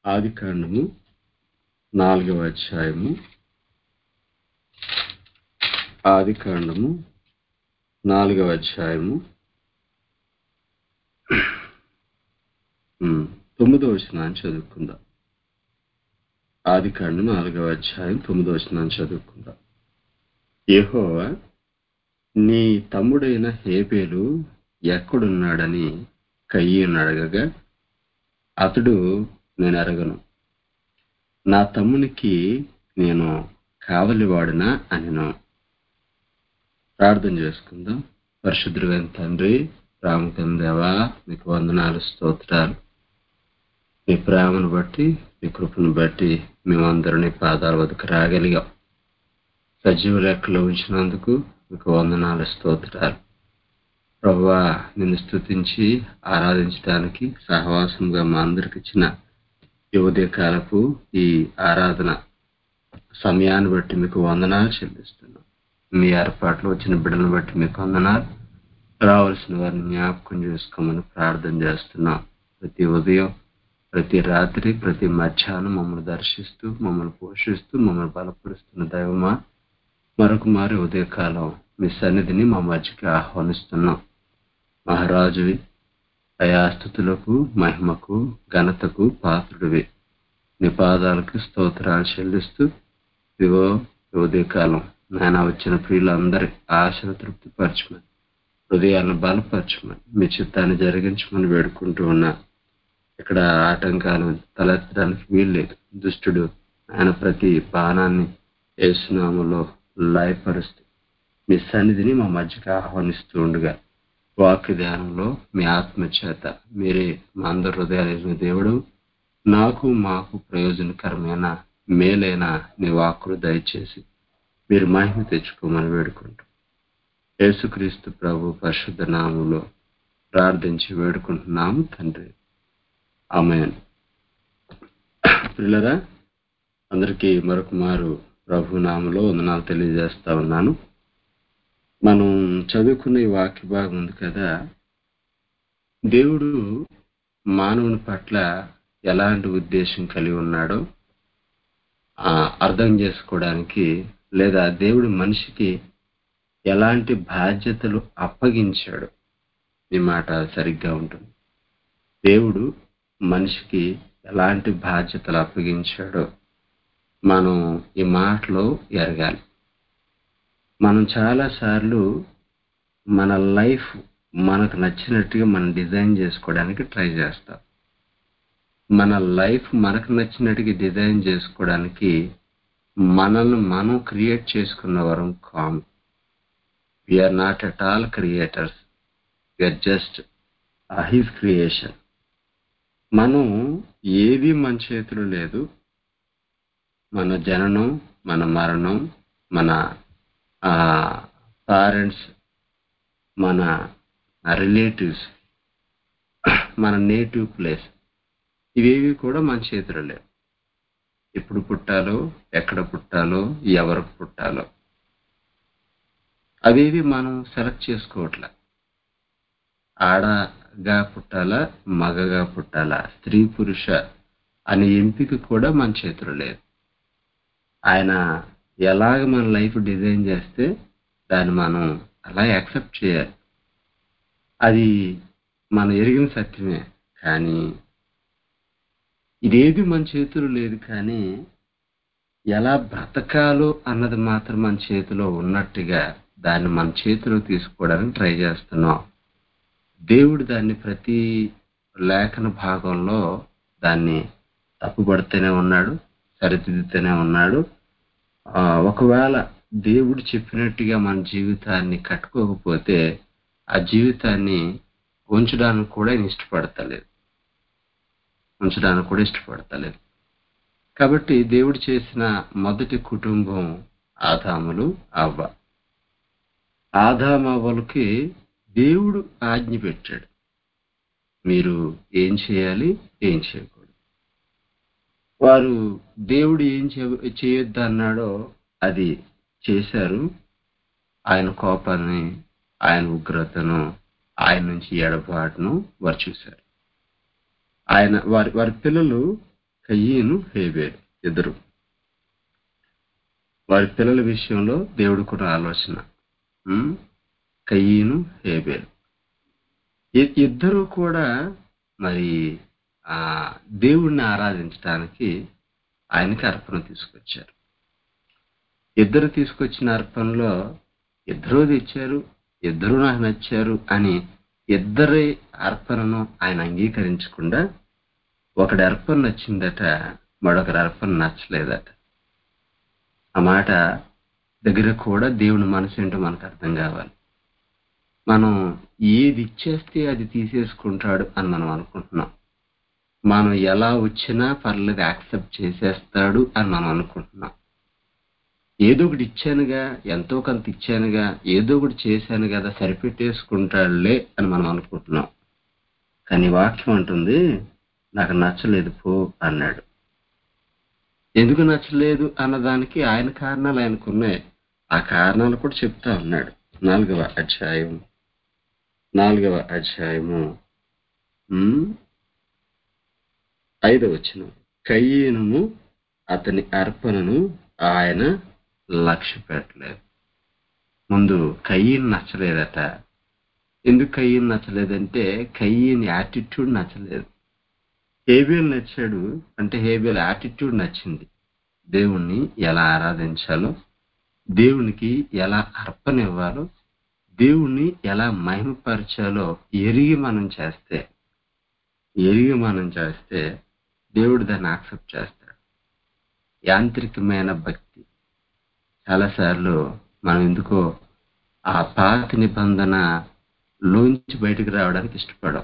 ఆదికాండము నాలుగవ అధ్యాయము ఆదికాండము నాలుగవ అధ్యాయము ఉమ్, తొమ్మిదవ వచనాన్ని చదువుకుందాం ఆదికాండం నాలుగవ అధ్యాయం తొమ్మిదవ వచనాన్ని చదువుకుందాం యెహోవా నీ తమ్ముడైన హేబేలు ఎక్కడున్నాడని కయ్యను అడగగా అతడు నేను అడగను నా తమ్మునికి నేను కావలివాడినా అనెను ప్రార్థన చేసుకుందాం పరిశుద్ధుడైన తండ్రి రామకం దేవా మీకు వందనాలు స్తోత్రాలు మీ ప్రేమను బట్టి మీ కృపను బట్టి మేమందరం నీ పాదాల వద్దకు రాగలిగాం సజీవ లెక్కలో ఉంచినందుకు మీకు వందనాలు స్తోత్రాలు ప్రభా నిన్ను స్తుతించి ఆరాధించడానికి సహవాసంగా మా అందరికి ఇచ్చిన ఈ ఉదయకాలపు ఈ ఆరాధన సమయాన్ని బట్టి మీకు వందనాలు చెల్లిస్తున్నాం మీ ఏర్పాట్లు వచ్చిన బిడ్డలను బట్టి మీకు వందనాలు రావాల్సిన వారిని జ్ఞాపకం చేసుకోమని ప్రార్థన చేస్తున్నాం ప్రతి ఉదయం ప్రతి రాత్రి ప్రతి మధ్యాహ్నం మమ్మల్ని దర్శిస్తూ మమ్మల్ని పోషిస్తూ మమ్మల్ని బలపరుస్తున్న దైవమా మరొక మారి ఉదయకాలం మీ సన్నిధిని మా మధ్యకి ఆహ్వానిస్తున్నాం మహారాజువి దయాస్థుతులకు మహిమకు ఘనతకు పాత్రుడివి నీ పాదాలకు స్తోత్రాలు చెల్లిస్తూ ఇదిగో ఈ ఉదయకాలం నాయన వచ్చిన ప్రియులందరి ఆశను తృప్తిపరచమని హృదయాలను బలపరచమని మీ చిత్తాన్ని జరిగించమని వేడుకుంటూ ఉన్నా ఇక్కడ ఆటంకాలు తలెత్తడానికి వీల్లేదు దుష్టుడు ఆయన ప్రతి బాణాన్ని ఏసునామలో లయపరుస్తూ మీ సన్నిధిని మా మధ్యకి ఆహ్వానిస్తూ ఉండగా వాక్య ధ్యానంలో మీ ఆత్మ చేత మీరే మా అందరి హృదయాలు దేవుడు నాకు మాకు ప్రయోజనకరమైన మేలైన నీ వాక్కులు దయచేసి మీరు మహిమ తెచ్చుకోమని వేడుకుంటూ యేసుక్రీస్తు ప్రభు పరిశుద్ధ నామంలో ప్రార్థించి వేడుకుంటున్నాము తండ్రి ఆమెన్ పిల్లరా అందరికీ మరొక మారు ప్రభు నామలో వందనాలు తెలియజేస్తా ఉన్నాను మనం చదువుకున్న ఈ వాక్య భాగం ఉంది కదా దేవుడు మానవుని పట్ల ఎలాంటి ఉద్దేశం కలిగి ఉన్నాడో ఆ, అర్థం చేసుకోవడానికి లేదా దేవుడు మనిషికి ఎలాంటి బాధ్యతలు అప్పగించాడు ఈ మాట సరిగ్గా ఉంటుంది దేవుడు మనిషికి ఎలాంటి బాధ్యతలు అప్పగించాడో మనం ఈ మాటలో ఎరగాలి మనం చాలాసార్లు మన లైఫ్ మనకు నచ్చినట్టుగా మనం డిజైన్ చేసుకోవడానికి ట్రై చేస్తాం మన లైఫ్ మనకు నచ్చినట్టుగా డిజైన్ చేసుకోవడానికి మనల్ని మనం క్రియేట్ చేసుకున్న వరం కాము we are not at all creators we are just his creation మనం ఏది మన చేతిలో లేదు మన జననం మన మరణం మన పేరెంట్స్ మన రిలేటివ్స్ మన నేటివ్ ప్లేస్ ఇవేవి కూడా మన చేతిలో లేవు ఎప్పుడు పుట్టాలో ఎక్కడ పుట్టాలో ఎవరికి పుట్టాలో అవేవి మనం సెలెక్ట్ చేసుకోవట్లే ఆడగా పుట్టాలా మగగా పుట్టాలా స్త్రీ పురుష అనే ఎంపిక కూడా మన చేతిలో లేదు ఆయన ఎలాగ మన లైఫ్ డిజైన్ చేస్తే దాన్ని మనం అలా యాక్సెప్ట్ చేయాలి అది మనం ఎరిగిన సత్యమే కానీ ఇదేది మన చేతిలో లేదు కానీ ఎలా బ్రతకాలో అన్నది మాత్రం మన చేతిలో ఉన్నట్టుగా దాన్ని మన చేతిలో తీసుకోవడానికి ట్రై చేస్తున్నాం దేవుడు దాన్ని ప్రతి లేఖన భాగంలో దాన్ని తప్పుపడుతూనే ఉన్నాడు సరిదిద్దుతూనే ఉన్నాడు ఆ, ఒకవేళ దేవుడు చెప్పినట్టుగా మన జీవితాన్ని కట్టుకోకపోతే ఆ జీవితాన్ని ఉంచడానికి కూడా ఆయన ఇష్టపడతలేదు ఉంచడానికి కూడా ఇష్టపడతలేదు కాబట్టి దేవుడు చేసిన మొదటి కుటుంబం ఆదాములు అవ్వ ఆదామవ్వలకి దేవుడు ఆజ్ఞ పెట్టాడు మీరు ఏం చేయాలి ఏం చేయకూడదు వారు దేవుడు ఏం చేయ- చేయొద్దు అన్నాడో అది చేశారు ఆయన కోపాన్ని ఆయన ఉగ్రతను ఆయన నుంచి ఎడబాటును వారు చూశారు ఆయన వారి వారి పిల్లలు కయ్యను హేబేలు ఇద్దరు వారి పిల్లల విషయంలో దేవుడు కూడా ఆలోచన ఉమ్, కయ్యను హేబేలు ఇ- ఇద్దరు కూడా మరి ఆ దేవుణ్ణి ఆరాధించడానికి ఆయనకి అర్పణ తీసుకొచ్చారు ఇద్దరు తీసుకొచ్చిన అర్పణలో ఇద్దరూ తెచ్చారు ఇద్దరు నాకు నచ్చారు అని ఇద్దరి అర్పణను ఆయన అంగీకరించకుండా ఒకడి అర్పణ నచ్చిందట మరొకరి అర్పణ నచ్చలేదట ఆ మాట దగ్గర కూడా దేవుని మనసు ఏంటో మనకు అర్థం కావాలి మనం ఏది ఇచ్చేస్తే అది తీసేసుకుంటాడు అని మనం అనుకుంటున్నాం మనం ఎలా వచ్చినా పర్లేదు యాక్సెప్ట్ చేసేస్తాడు అని మనం అనుకుంటున్నాం ఏదో ఒకటి ఇచ్చానుగా ఎంతో కొంత ఇచ్చానుగా ఏదో ఒకటి చేశాను కదా సరిపెట్టేసుకుంటాడులే అని మనం అనుకుంటున్నాం కానీ వాక్యం అంటుంది నాకు నచ్చలేదు పో అన్నాడు ఎందుకు నచ్చలేదు అన్నదానికి ఆయన కారణాలు ఆయనకున్నాయి ఆ కారణాలు కూడా చెప్తా ఉన్నాడు నాలుగవ అధ్యాయం నాలుగవ అధ్యాయము ఉమ్, ఐదవ వచ్చిన కయ్యను అతని అర్పణను ఆయన లక్ష్య పెట్టలేదు ముందు కయ్యను నచ్చలేదట ఎందుకు కయ్యను నచ్చలేదంటే కయ్యని యాటిట్యూడ్ నచ్చలేదు హేబేల్ నచ్చాడు అంటే హేబేల్ యాటిట్యూడ్ నచ్చింది దేవుణ్ణి ఎలా ఆరాధించాలో దేవునికి ఎలా అర్పణ ఇవ్వాలో దేవుణ్ణి ఎలా మహిమపరచాలో ఎరిగి మనం చేస్తే ఎరిగి మనం చేస్తే దేవుడు దాన్ని యాక్సెప్ట్ చేస్తాడు యాంత్రికమైన భక్తి చాలాసార్లు మనం ఎందుకో ఆ పాత నిబంధన లోంచి బయటకు రావడానికి ఇష్టపడం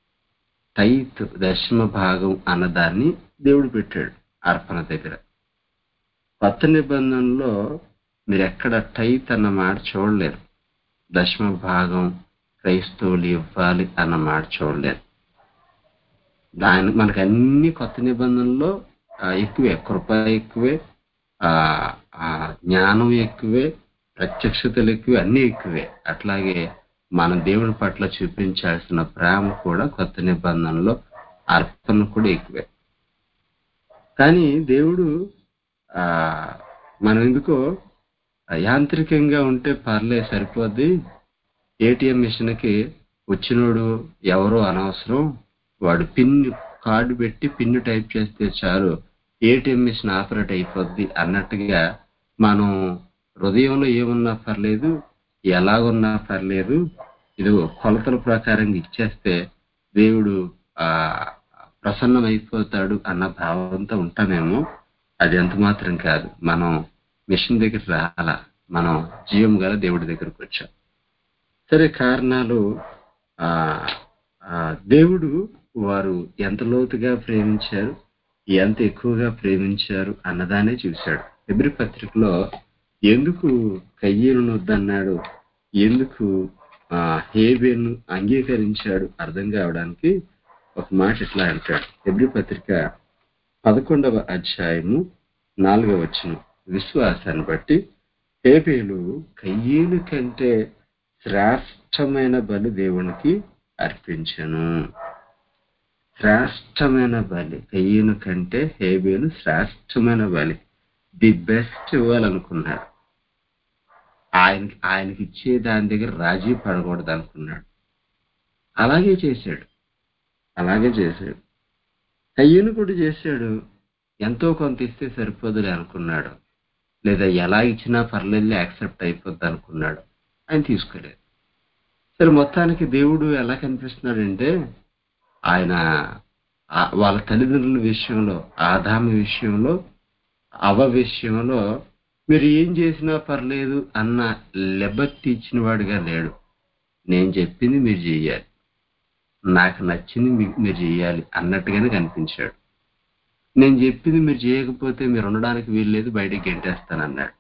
టైత్ దశమ భాగం అన్నదాన్ని దేవుడు పెట్టాడు అర్పణ దగ్గర కొత్త నిబంధనలో మీరు ఎక్కడ టైత్ అన్న మాట చూడలేరు దశమ భాగం క్రైస్తవులు ఇవ్వాలి అన్న మాట చూడలేరు దాని మనకు అన్ని కొత్త నిబంధనల్లో ఆ, ఎక్కువే కృప ఎక్కువే ఆ ఆ, జ్ఞానం ఎక్కువే ప్రత్యక్షతలు ఎక్కువే అన్ని ఎక్కువే అట్లాగే మన దేవుని పట్ల చూపించాల్సిన ప్రేమ కూడా కొత్త నిబంధనలో అర్పణ కూడా ఎక్కువే కానీ దేవుడు ఆ మనం ఎందుకో యాంత్రికంగా ఉంటే పర్లే సరిపోద్ది ఏటీఎం మిషన్కి వచ్చినోడు ఎవరో అనవసరం వాడు పిన్ కార్డు పెట్టి పిన్ టైప్ చేస్తే చాలు ఏటీఎం మిషన్ ఆపరేట్ అయిపోద్ది అన్నట్టుగా మనం హృదయంలో ఏమున్నా పర్లేదు ఎలాగున్నా పర్లేదు ఇది కొలతల ప్రకారంగా ఇచ్చేస్తే దేవుడు ఆ ప్రసన్నం అయిపోతాడు అన్న భావంతో ఉంటామేమో అది ఎంత మాత్రం కాదు మనం మిషన్ దగ్గర రాలా మనం జీవం గల దేవుడి దగ్గరకు వచ్చాం సరే కారణాలు ఆ ఆ, దేవుడు వారు ఎంత లోతుగా ప్రేమించారు ఎంత ఎక్కువగా ప్రేమించారు అన్నదానే చూశాడు ఎబ్రి పత్రికలో ఎందుకు కయ్యేను వద్దన్నాడు ఎందుకు ఆ హేబేను అంగీకరించాడు అర్థం కావడానికి ఒక మాట ఇట్లా అంటాడు ఎబ్రి పత్రిక పదకొండవ అధ్యాయము నాలుగవ వచ్చిన విశ్వాసాన్ని బట్టి హేబేలు కయ్యేలు కంటే శ్రేష్టమైన బలి దేవునికి అర్పించను శ్రేష్టమైన బలి కయ్యను కంటే హేబేలు శ్రేష్టమైన బలి ది బెస్ట్ ఇవ్వాలనుకున్నాడు ఆయనకి ఆయనకి ఇచ్చే దాని దగ్గర రాజీ పడకూడదు అనుకున్నాడు అలాగే చేశాడు అలాగే చేశాడు కయ్యను కూడా చేశాడు ఎంతో కొంత ఇస్తే సరిపోదులే అనుకున్నాడు లేదా ఎలా ఇచ్చినా పర్లేదు యాక్సెప్ట్ అయిపోద్ది అనుకున్నాడు ఆయన తీసుకోలేదు సరే మొత్తానికి దేవుడు ఎలా కనిపిస్తున్నాడంటే ఆయన ఆ- వాళ్ళ తల్లిదండ్రుల విషయంలో ఆదాము విషయంలో అవ విషయంలో మీరు ఏం చేసినా పర్లేదు అన్న లెబర్టీ ఇచ్చిన వాడిగా లేడు నేను చెప్పింది మీరు చెయ్యాలి నాకు నచ్చింది మీ- మీరు చెయ్యాలి అన్నట్టుగానే కనిపించాడు నేను చెప్పింది మీరు చేయకపోతే మీరు ఉండడానికి వీల్లేదు బయటికి గెంటేస్తానన్నాడు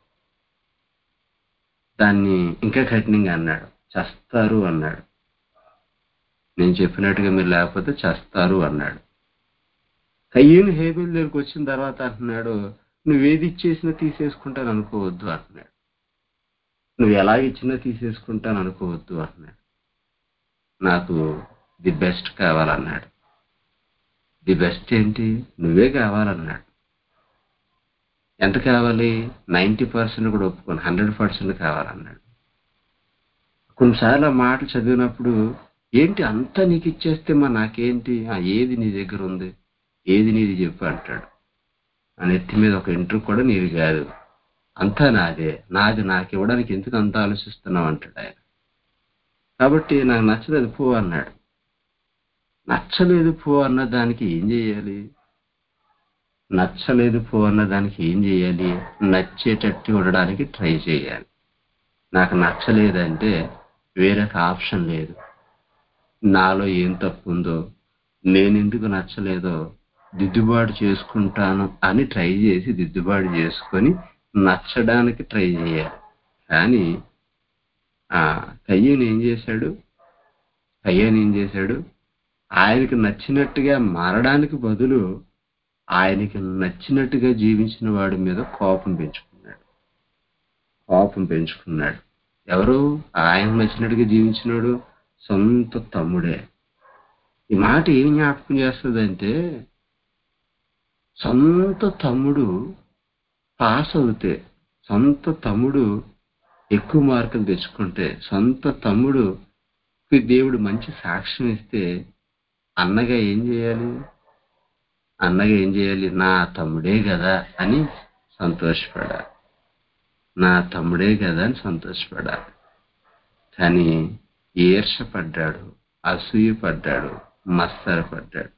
దాన్ని ఇంకా కఠినంగా అన్నాడు చస్తారు అన్నాడు నేను చెప్పినట్టుగా మీరు లేకపోతే చస్తారు అన్నాడు కయ్యను హేబెల్ దగ్గరికి వచ్చిన తర్వాత అంటున్నాడు నువ్వేది ఇచ్చేసినా తీసేసుకుంటాను అనుకోవద్దు అంటున్నాడు నువ్వు ఎలా ఇచ్చినా తీసేసుకుంటాను అనుకోవద్దు అంటున్నాడు నాకు ది బెస్ట్ కావాలన్నాడు ది బెస్ట్ ఏంటి నువ్వే కావాలన్నాడు ఎంత కావాలి నైంటీ పర్సెంట్ కూడా ఒప్పుకొని హండ్రెడ్ పర్సెంట్ కావాలన్నాడు కొన్నిసార్లు ఆ మాట చదివినప్పుడు ఏంటి అంతా నీకు ఇచ్చేస్తే మా నాకేంటి ఆ ఏది నీ దగ్గర ఉంది ఏది నీది చెప్పు అంటాడు ఆ నెత్తి మీద ఒక ఇంటర్ కూడా నీది కాదు అంతా నాదే నాది నాకు ఇవ్వడానికి ఎందుకు అంత ఆలోచిస్తున్నావు అంటాడు ఆయన కాబట్టి నాకు నచ్చలేదు పో అన్నాడు నచ్చలేదు పో అన్న దానికి ఏం చేయాలి నచ్చలేదు పో అన్న దానికి ఏం చేయాలి నచ్చేటట్టు ఉండడానికి ట్రై చేయాలి నాకు నచ్చలేదంటే వేరొక ఆప్షన్ లేదు నాలో ఏం తప్పు ఉందో నేను ఎందుకు నచ్చలేదో దిద్దుబాటు చేసుకుంటాను అని ట్రై చేసి దిద్దుబాటు చేసుకొని నచ్చడానికి ట్రై చేయాలి కానీ ఆ కయ్యను ఏం చేశాడు కయ్యను ఏం చేశాడు ఆయనకి నచ్చినట్టుగా మారడానికి బదులు ఆయనకి నచ్చినట్టుగా జీవించిన వాడి మీద కోపం పెంచుకున్నాడు కోపం పెంచుకున్నాడు ఎవరు ఆయన నచ్చినట్టుగా జీవించినాడు సొంత తమ్ముడే ఈ మాట ఏం జ్ఞాపకం చేస్తుందంటే సొంత తమ్ముడు పాస్ అవుతే సొంత తమ్ముడు ఎక్కువ మార్కులు తెచ్చుకుంటే సొంత తమ్ముడు దేవుడు మంచి సాక్ష్యం ఇస్తే అన్నగా ఏం చేయాలి అన్నగా ఏం చేయాలి నా తమ్ముడే కదా అని సంతోషపడాలి నా తమ్ముడే కదా అని సంతోషపడాలి కానీ ఈర్షపడ్డాడు అసూయ పడ్డాడు మత్సర పడ్డాడు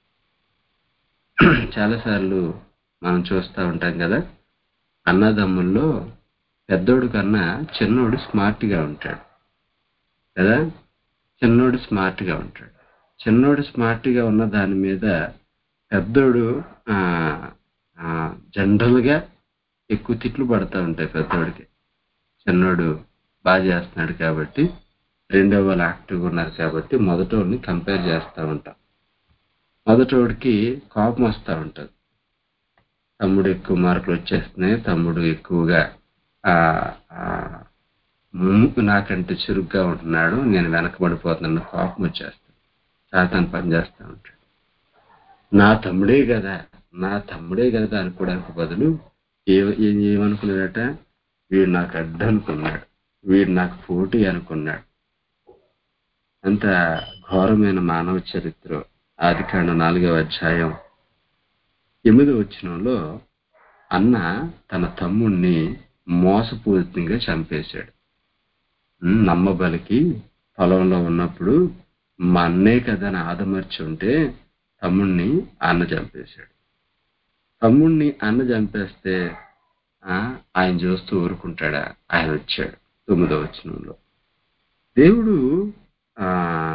చాలాసార్లు మనం చూస్తూ ఉంటాం కదా అన్నదమ్ముల్లో పెద్దోడు కన్నా చిన్నోడు స్మార్ట్గా ఉంటాడు కదా చిన్నోడు స్మార్ట్గా ఉంటాడు చిన్నోడు స్మార్ట్గా ఉన్న దాని మీద పెద్దోడు ఆ, ఆ, జనరల్గా ఎక్కువ తిట్లు పడతా ఉంటాయి పెద్దోడికి చిన్నోడు బాగా చేస్తున్నాడు కాబట్టి రెండో వాళ్ళు యాక్టివ్గా ఉన్నారు కాబట్టి మొదటోడిని కంపేర్ చేస్తూ ఉంటాం మొదటోడికి కోపం వస్తూ ఉంటుంది తమ్ముడు ఎక్కువ మార్కులు వచ్చేస్తున్నాయి తమ్ముడు ఎక్కువగా ఆ, ఆ, ముందు నాకంటే చురుగ్గా ఉంటున్నాడు నేను వెనకబడిపోతున్నాను కోపం వచ్చేస్తాను సాతాను పని చేస్తూ ఉంటాడు నా తమ్ముడే కదా నా తమ్ముడే కదా అనుకోవడానికి బదులు ఏ ఏం ఏమనుకున్నాడట వీడు నాకు అడ్డు అనుకున్నాడు వీడు నాకు పోటీ అనుకున్నాడు అంత ఘోరమైన మానవ చరిత్ర ఆది కాండ నాలుగవ అధ్యాయం ఎనిమిదవ వచనంలో అన్న తన తమ్ముణ్ణి మోసపూరితంగా చంపేశాడు ఉమ్, నమ్మబలికి పొలంలో ఉన్నప్పుడు మా అన్నే కదా అని ఆదమర్చి ఉంటే తమ్ముణ్ణి అన్న చంపేశాడు తమ్ముణ్ణి అన్న చంపేస్తే ఆ, ఆయన చూస్తూ ఊరుకుంటాడా ఆయన వచ్చాడు తొమ్మిదో వచనంలో దేవుడు ఆ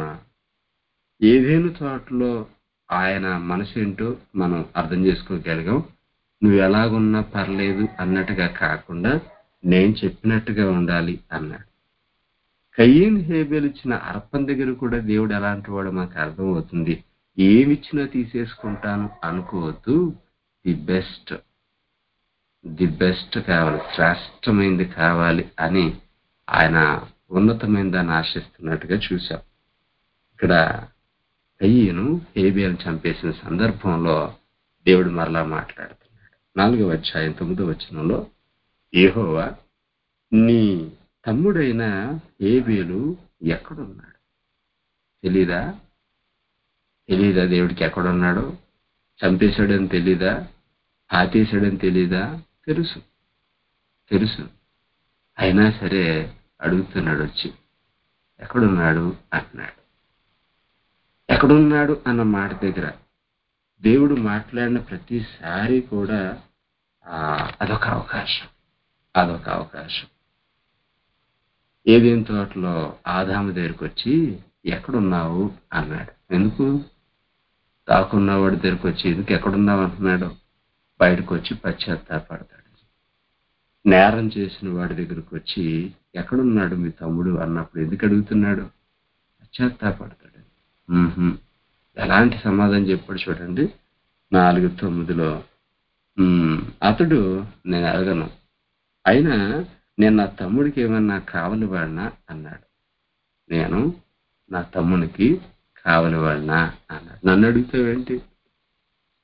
ఏదేను తోటలో ఆయన మనసు ఏంటో మనం అర్థం చేసుకోగలిగాం నువ్వు ఎలాగున్నా పర్లేదు అన్నట్టుగా కాకుండా నేను చెప్పినట్టుగా ఉండాలి అన్నాడు కయ్యన్ హేబేలు ఇచ్చిన అర్పం దగ్గర కూడా దేవుడు ఎలాంటి వాడు మాకు అర్థమవుతుంది ఏమిచ్చినా తీసేసుకుంటాను అనుకోవద్దు ది బెస్ట్ ది బెస్ట్ కావాలి శ్రేష్టమైంది కావాలి అని ఆయన ఉన్నతమైన దాన్ని ఆశిస్తున్నట్టుగా చూశాం ఇక్కడ కయ్యను హేబియను చంపేసిన సందర్భంలో దేవుడు మరలా మాట్లాడుతున్నాడు నాలుగవ అధ్యాయం తొమ్మిదవ వచనంలో ఏహోవా నీ తమ్ముడైన హేబేలు ఎక్కడున్నాడు తెలీదా తెలీదా దేవుడికి ఎక్కడున్నాడో చంపేశాడని తెలీదా పాతేశాడని తెలీదా తెలుసు తెలుసు అయినా సరే అడుగుతున్నాడు వచ్చి ఎక్కడున్నాడు అంటున్నాడు ఎక్కడున్నాడు అన్న మాట దగ్గర దేవుడు మాట్లాడిన ప్రతిసారి కూడా ఆ, అదొక అవకాశం అదొక అవకాశం ఏదేం తోటలో ఆదాము దగ్గరికి వచ్చి ఎక్కడున్నావు అన్నాడు ఎందుకు దాకున్నవాడి దగ్గరికి వచ్చి ఎందుకు ఎక్కడున్నావు అంటున్నాడు బయటకు వచ్చి పశ్చాత్తాపడతాడు నేరం చేసిన వాడి దగ్గరికి వచ్చి ఎక్కడున్నాడు మీ తమ్ముడు అన్నప్పుడు ఎందుకు అడుగుతున్నాడు పశ్చాత్తాపడతాడు మ్మ్హ్మ్. ఎలాంటి సమాధానం చెప్పాడు చూడండి నాలుగు తొమ్మిదిలో మ్మ్, అతడు నేను అడగను అయినా నేను నా తమ్ముడికి ఏమన్నా కావలి వాడినా అన్నాడు నేను నా తమ్మునికి కావలి వాడినా అన్నాడు నన్ను అడుగుతావేంటి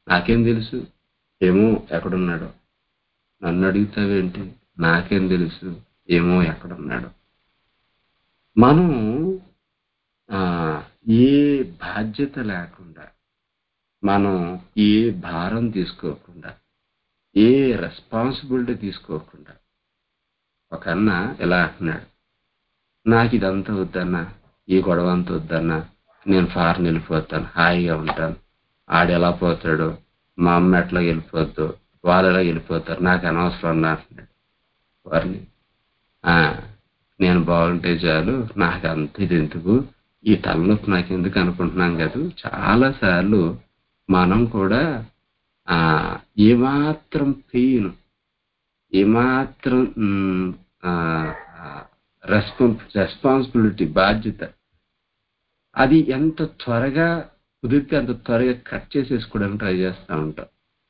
నాకేం తెలుసు ఏమో ఎక్కడున్నాడో నన్ను అడుగుతావేంటి నాకేం తెలుసు ఏమో ఎక్కడున్నాడో మనం ఆ, ఏ బాధ్యత లేకుండా మనం ఏ భారం తీసుకోకుండా ఏ రెస్పాన్సిబిలిటీ తీసుకోకుండా ఒక అన్న ఇలా అంటున్నాడు నాకు ఇదంతా వద్దన్నా ఈ గొడవ అంతా వద్దన్నా నేను ఫారెన్ వెళ్ళిపోతాను హాయిగా ఉంటాను ఆడు ఎలా పోతాడు మా అమ్మ ఎట్లా వెళ్ళిపోద్దు వాళ్ళు ఎలా వెళ్ళిపోతారు నాకు అనవసరం అన్నా అంటున్నాడు వారిని ఆ, నేను బాగుంటే చాలు నాకు అంత ఇది ఎందుకు ఈ తలనొప్పి నాకు ఎందుకు అనుకుంటున్నాం కదా చాలా సార్లు మనం కూడా ఆ ఏమాత్రం పెయిన్ ఏమాత్రం మ్, ఆ, ఆ, రెస్పాన్ రెస్పాన్సిబిలిటీ బాధ్యత అది ఎంత త్వరగా కుదిరితే అంత త్వరగా కట్ చేసేసుకోవడానికి ట్రై చేస్తూ ఉంటాం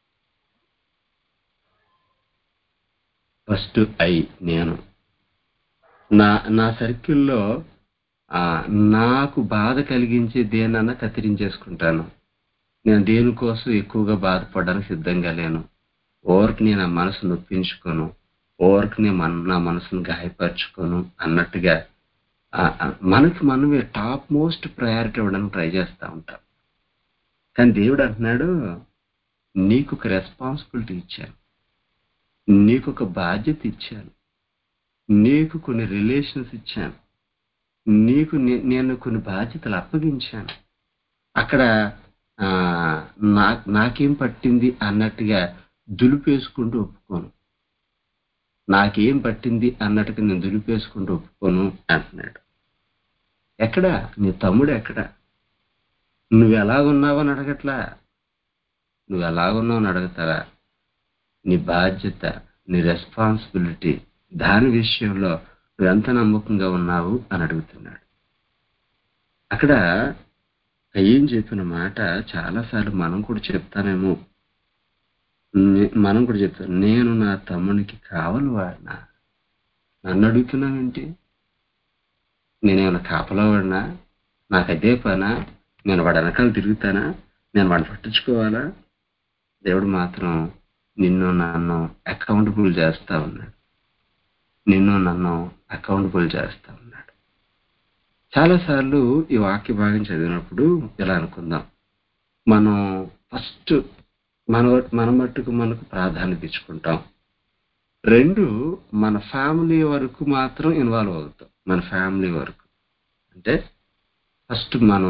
ఫస్ట్ ఐ నేను నా నా సర్కిల్లో ఆ, నాకు బాధ కలిగించే దేనన్నా కత్తిరించేసుకుంటాను నేను దేనికోసం ఎక్కువగా బాధపడడానికి సిద్ధంగా లేను ఓవర్కి నేను ఆ మనసు నొప్పించుకోను ఓవర్కి నేను మన నా మనసును గాయపరచుకోను అన్నట్టుగా ఆ, ఆ, మనకి మనమే టాప్ మోస్ట్ ప్రయారిటీ ఇవ్వడానికి ట్రై చేస్తూ ఉంటాం కానీ దేవుడు అంటున్నాడు నీకు ఒక రెస్పాన్సిబిలిటీ ఇచ్చాను నీకు ఒక బాధ్యత ఇచ్చాను నీకు కొన్ని రిలేషన్స్ ఇచ్చాను నీకు నే- నేను కొన్ని బాధ్యతలు అప్పగించాను అక్కడ ఆ, నా నాకేం పట్టింది అన్నట్టుగా దులిపేసుకుంటూ ఒప్పుకోను నాకేం పట్టింది అన్నట్టుగా నేను దులిపేసుకుంటూ ఒప్పుకోను అంటున్నాడు ఎక్కడ నీ తమ్ముడు ఎక్కడ నువ్వు ఎలాగున్నావు అని అడగట్లా నువ్వు ఎలాగున్నావు అని అడుగుతారా నీ బాధ్యత నీ రెస్పాన్సిబిలిటీ దాని విషయంలో నువ్వు ఎంత నమ్మకంగా ఉన్నావు అని అడుగుతున్నాడు అక్కడ ఏం చెప్పిన మాట చాలాసార్లు మనం కూడా చెప్తానేమో నే- మనం కూడా చెప్తాం నేను నా తమ్మునికి కావలి వాడినా నన్ను అడుగుతున్నావేంటి నేనేమైనా కాపలా వాడినా నాకు అదే పనా నేను వాడి వెనకాల తిరుగుతానా నేను వాడిని పట్టించుకోవాలా దేవుడు మాత్రం నిన్ను నన్ను అకౌంటబుల్ చేస్తా ఉన్నాడు నిన్ను నన్ను అకౌంటబుల్ చేస్తా ఉన్నాడు చాలాసార్లు ఈ వాక్య భాగం చదివినప్పుడు ఇలా అనుకుందాం మనం ఫస్ట్ మన మన మట్టుకు మనకు ప్రాధాన్యత ఇచ్చుకుంటాం రెండు మన ఫ్యామిలీ వరకు మాత్రం ఇన్వాల్వ్ అవుతాం మన ఫ్యామిలీ వరకు అంటే ఫస్ట్ మనం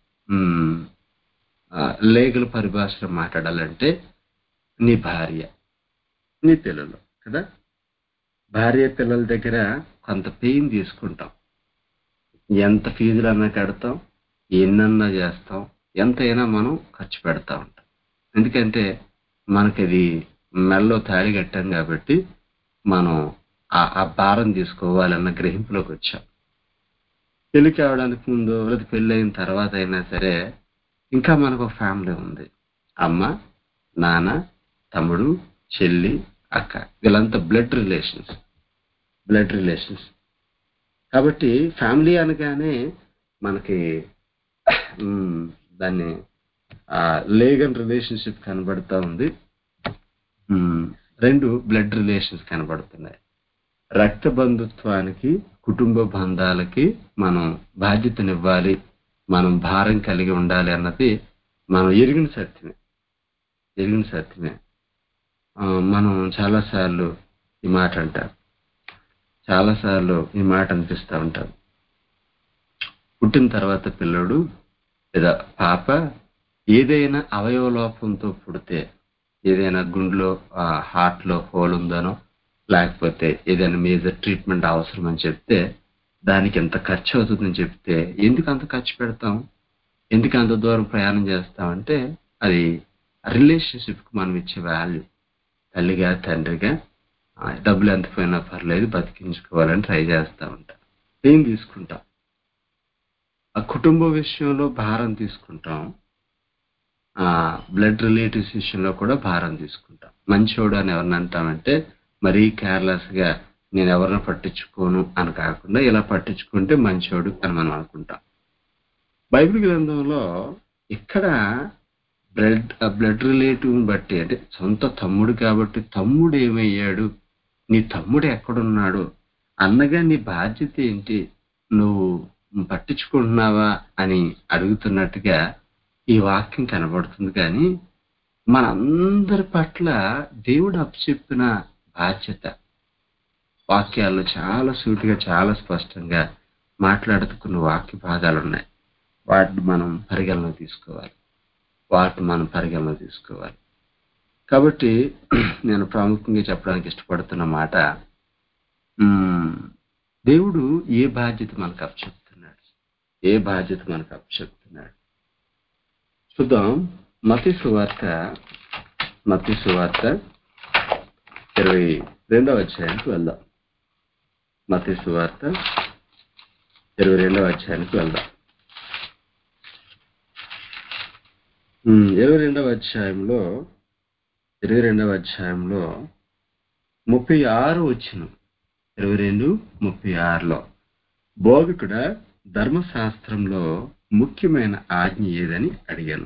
లీగల్ పరిభాషలో మాట్లాడాలంటే నీ భార్య నీ పిల్లలు కదా భార్య పిల్లల దగ్గర కొంత పెయిన్ తీసుకుంటాం ఎంత ఫీజులు అన్నా కడతాం ఎన్నన్నా చేస్తాం ఎంతైనా మనం ఖర్చు పెడతా ఉంటాం ఎందుకంటే మనకది మెల్లో తాళి కట్టాం కాబట్టి మనం ఆ ఆ భారం తీసుకోవాలన్న గ్రహింపులోకి వచ్చాం పెళ్లి కావడానికి ముందు లేదా పెళ్లి అయిన తర్వాత అయినా సరే ఇంకా మనకు ఒక ఫ్యామిలీ ఉంది అమ్మ నాన్న తమ్ముడు చెల్లి అక్క వీళ్ళంతా బ్లడ్ రిలేషన్స్ బ్లడ్ రిలేషన్స్ కాబట్టి ఫ్యామిలీ అనగానే మనకి మ్, దాన్ని లీగల్ రిలేషన్షిప్ కనబడుతూ ఉంది మ్, రెండు బ్లడ్ రిలేషన్స్ కనబడుతున్నాయి రక్త బంధుత్వానికి కుటుంబ బంధాలకి మనం బాధ్యతనివ్వాలి మనం భారం కలిగి ఉండాలి అన్నది మనం ఎరిగిన సత్యమే ఎరిగిన సత్యమే ఆ, మనం చాలాసార్లు ఈ మాట అంటాం చాలాసార్లు ఈ మాట అనిపిస్తూ ఉంటాం పుట్టిన తర్వాత పిల్లడు లేదా పాప ఏదైనా అవయవ లోపంతో పుడితే ఏదైనా గుండెలో హార్ట్లో హోల్ ఉందనో లేకపోతే ఏదైనా మేజర్ ట్రీట్మెంట్ అవసరం అని చెప్తే దానికి ఎంత ఖర్చు అవుతుందని చెప్తే ఎందుకు అంత ఖర్చు పెడతాం ఎందుకు అంత దూరం ప్రయాణం చేస్తామంటే అది రిలేషన్షిప్కి మనం ఇచ్చే వాల్యూ తల్లిగా తండ్రిగా ఆ, డబ్బులు ఎంత పోయినా పర్లేదు బతికించుకోవాలని ట్రై చేస్తూ ఉంటాం ఏం తీసుకుంటాం ఆ కుటుంబ విషయంలో భారం తీసుకుంటాం ఆ బ్లడ్ రిలేటివ్స్ విషయంలో కూడా భారం తీసుకుంటాం మంచోడు అని ఎవరిని అంటామంటే మరీ కేర్లెస్ గా నేను ఎవరిని పట్టించుకోను అని కాకుండా ఇలా పట్టించుకుంటే మంచోడు అని మనం అనుకుంటాం బైబిల్ గ్రంథంలో ఇక్కడ బ్లడ్ బ్లడ్ రిలేటివ్ బట్టి అంటే సొంత తమ్ముడు కాబట్టి తమ్ముడు ఏమయ్యాడు నీ తమ్ముడు ఎక్కడున్నాడు అన్నగా నీ బాధ్యత ఏంటి నువ్వు పట్టించుకుంటున్నావా అని అడుగుతున్నట్టుగా ఈ వాక్యం కనబడుతుంది కానీ మనందరి పట్ల దేవుడు అప్పచెప్పిన బాధ్యత వాక్యాల్లో చాలా సూటిగా చాలా స్పష్టంగా మాట్లాడుతున్న వాక్య భాగాలు ఉన్నాయి వాటిని మనం పరిగణన తీసుకోవాలి వాటిని మనం పరిగణన తీసుకోవాలి కాబట్టి నేను ప్రాముఖ్యంగా చెప్పడానికి ఇష్టపడుతున్న మాట మ్మ్, దేవుడు ఏ బాధ్యత మనకు అప్పచెప్తున్నాడు ఏ బాధ్యత మనకు అప్పచెప్తున్నాడు చూద్దాం మతి సువార్త మతి సువార్త ఇరవై రెండవ అధ్యాయానికి వెళ్దాం మతి సువార్త ఇరవై రెండవ అధ్యాయానికి వెళ్దాం ఉమ్, ఇరవై రెండవ అధ్యాయంలో ఇరవై రెండవ అధ్యాయంలో ముప్పై ఆరు వచ్చిన ఇరవై రెండు ముప్పై ఆరులో బోధకుడ ధర్మశాస్త్రంలో ముఖ్యమైన ఆజ్ఞ ఏదని అడిగాను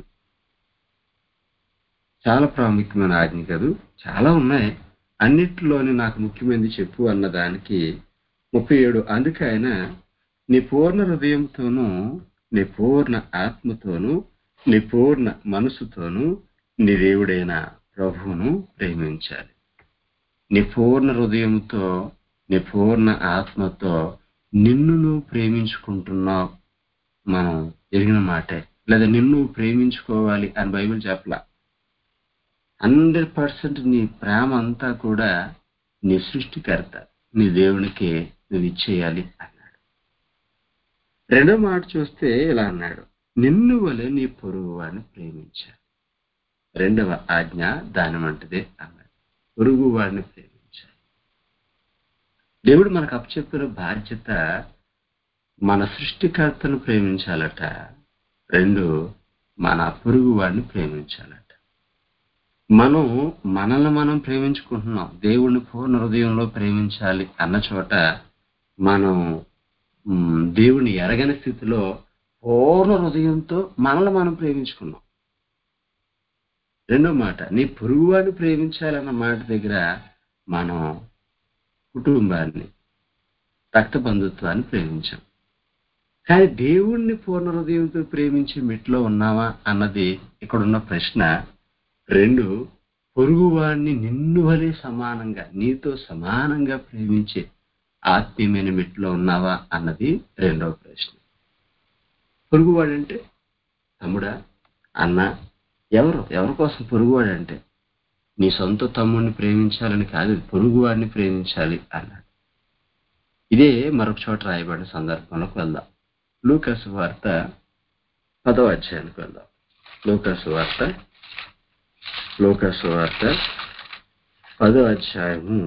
చాలా ప్రాముఖ్యమైన ఆజ్ఞ కాదు చాలా ఉన్నాయి అన్నిటిలోని నాకు ముఖ్యమైనది చెప్పు అన్నదానికి ముప్పై ఏడు అందుకే ఆయన నీ పూర్ణ హృదయంతోనూ నీ పూర్ణ ఆత్మతోనూ నీ పూర్ణ మనసుతోనూ నీ దేవుడైన ప్రభువును ప్రేమించాలి నీ పూర్ణ హృదయంతో నీ పూర్ణ ఆత్మతో నిన్ను నువ్వు ప్రేమించుకుంటున్నావు మనం ఎరిగిన మాటే లేదా నిన్ను ప్రేమించుకోవాలి అని బైబిల్ చెప్పలా హండ్రెడ్ పర్సెంట్ నీ ప్రేమ అంతా కూడా నీ సృష్టికర్త నీ దేవునికి నువ్వు ఇచ్చేయాలి అన్నాడు రెండో మాట చూస్తే ఇలా అన్నాడు నిన్ను వలె నీ పొరుగు వాడిని ప్రేమించాలి రెండవ ఆజ్ఞ దాని వంటిదే అన్నాడు పొరుగు వాడిని ప్రేమించాలి దేవుడు మనకు అప్పచెప్పిన బాధ్యత మన సృష్టికర్తను ప్రేమించాలట రెండు మన పొరుగు వాడిని ప్రేమించాలట మనం మనల్ని మనం ప్రేమించుకుంటున్నాం దేవుణ్ణి పూర్ణ హృదయంలో ప్రేమించాలి అన్న చోట మనం మ్, దేవుని ఎరగని స్థితిలో పూర్ణ హృదయంతో మనల్ని మనం ప్రేమించుకున్నాం రెండో మాట నీ పొరుగువాడిని ప్రేమించాలన్న మాట దగ్గర మనం కుటుంబాన్ని రక్త బంధుత్వాన్ని ప్రేమించాం కానీ దేవుణ్ణి పూర్ణ హృదయంతో ప్రేమించే మెట్లో ఉన్నావా అన్నది ఇక్కడున్న ప్రశ్న రెండు పొరుగువాడిని నిన్ను వలె సమానంగా నీతో సమానంగా ప్రేమించే ఆత్మీయమైన మెట్లో ఉన్నావా అన్నది రెండవ ప్రశ్న పొరుగువాడంటే తమ్ముడా అన్న ఎవరు ఎవరి కోసం పొరుగువాడంటే నీ సొంత తమ్ముడిని ప్రేమించాలని కాదు పొరుగువాడిని ప్రేమించాలి అన్నాడు ఇదే మరొక చోట రాయబడిన సందర్భంలోకి వెళ్దాం లూకస్ వార్త పదవ అధ్యాయానికి వెళ్దాం లూకస్ వార్త లూకస్ వార్త పదో అధ్యాయము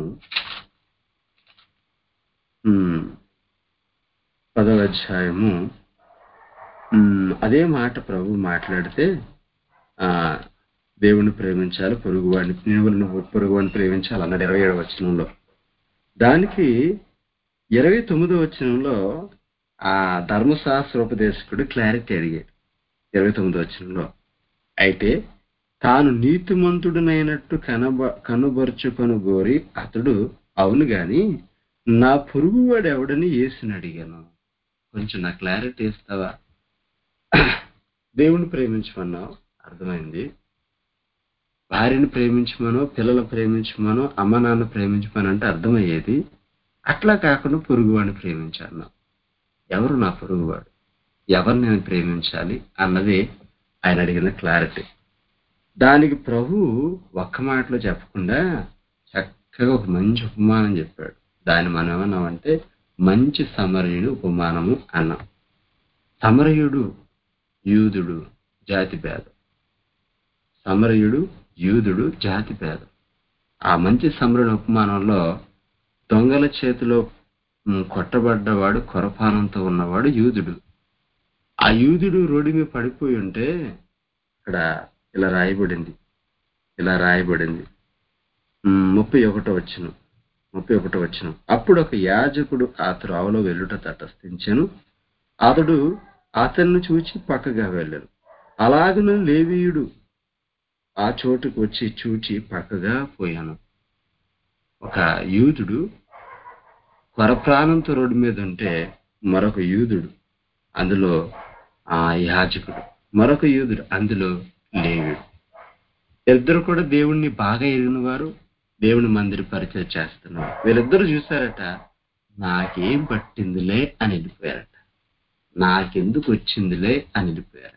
ఉమ్, పదో అధ్యాయము ఉమ్, అదే మాట ప్రభు మాట్లాడితే ఆ దేవుణ్ణి ప్రేమించాలి పొరుగువాడిని నీవులను పొరుగువాడిని ప్రేమించాలి అన్నాడు ఇరవై ఏడవ వచనంలో దానికి ఇరవై తొమ్మిదో వచనంలో ఆ ధర్మశాస్త్రోపదేశకుడు క్లారిటీ అడిగాడు ఇరవై తొమ్మిదో వచనంలో అయితే తాను నీతిమంతుడునైనట్టు కనబ కనుబరుచుకొని గోరి అతడు అవును గాని నా పొరుగువాడు ఎవడని యేసుని అడిగాను కొంచెం నా క్లారిటీ ఇస్తావా దేవుణ్ణి ప్రేమించమన్నావు అర్థమైంది భార్యను ప్రేమించమనో పిల్లలు ప్రేమించమనో అమ్మ నాన్న ప్రేమించమని అంటే అర్థమయ్యేది అట్లా కాకుండా పొరుగువాడిని ప్రేమించాను ఎవరు నా పొరుగువాడు ఎవరు నేను ప్రేమించాలి అన్నది ఆయన అడిగిన క్లారిటీ దానికి ప్రభు ఒక్క మాటలో చెప్పకుండా చక్కగా ఒక మంచి ఉపమానం చెప్పాడు దాన్ని మనం ఏమన్నామంటే మంచి సమరయుడు ఉపమానము అన్నాం సమరయుడు యూదుడు జాతి భేదం సమరయుడు యూదుడు జాతి భేదం ఆ మంచి సమరుడు ఉపమానంలో దొంగల చేతిలో ఉమ్, కొట్టబడ్డవాడు కొరపానంతో ఉన్నవాడు యూదుడు ఆ యూదుడు రోడ్డు మీద పడిపోయి ఉంటే ఇక్కడ ఇలా రాయబడింది ఇలా రాయబడింది ఉమ్, ముప్పై ఒకటో వచ్చిన ముప్పై ఒకటో వచ్చిన అప్పుడు ఒక యాజకుడు ఆ త్రోవలో వెళ్ళుట తటస్థించాను అతడు అతన్ని చూచి పక్కగా వెళ్ళాను అలాగను లేవీయుడు ఆ చోటుకు వచ్చి చూచి పక్కగా పోయాను ఒక యూదుడు కొరప్రాణంతో రోడ్డు మీద ఉంటే మరొక యూదుడు అందులో ఆ యాజకుడు మరొక యూదుడు అందులో లేవుడు ఇద్దరు కూడా దేవుణ్ణి బాగా ఎరిగిన వారు దేవుని మందిర పరిచయం చేస్తున్నారు వీళ్ళిద్దరు చూసారట నాకేం పట్టిందిలే అని వెళ్ళిపోయారట నాకెందుకు వచ్చిందిలే అని వెళ్ళిపోయారట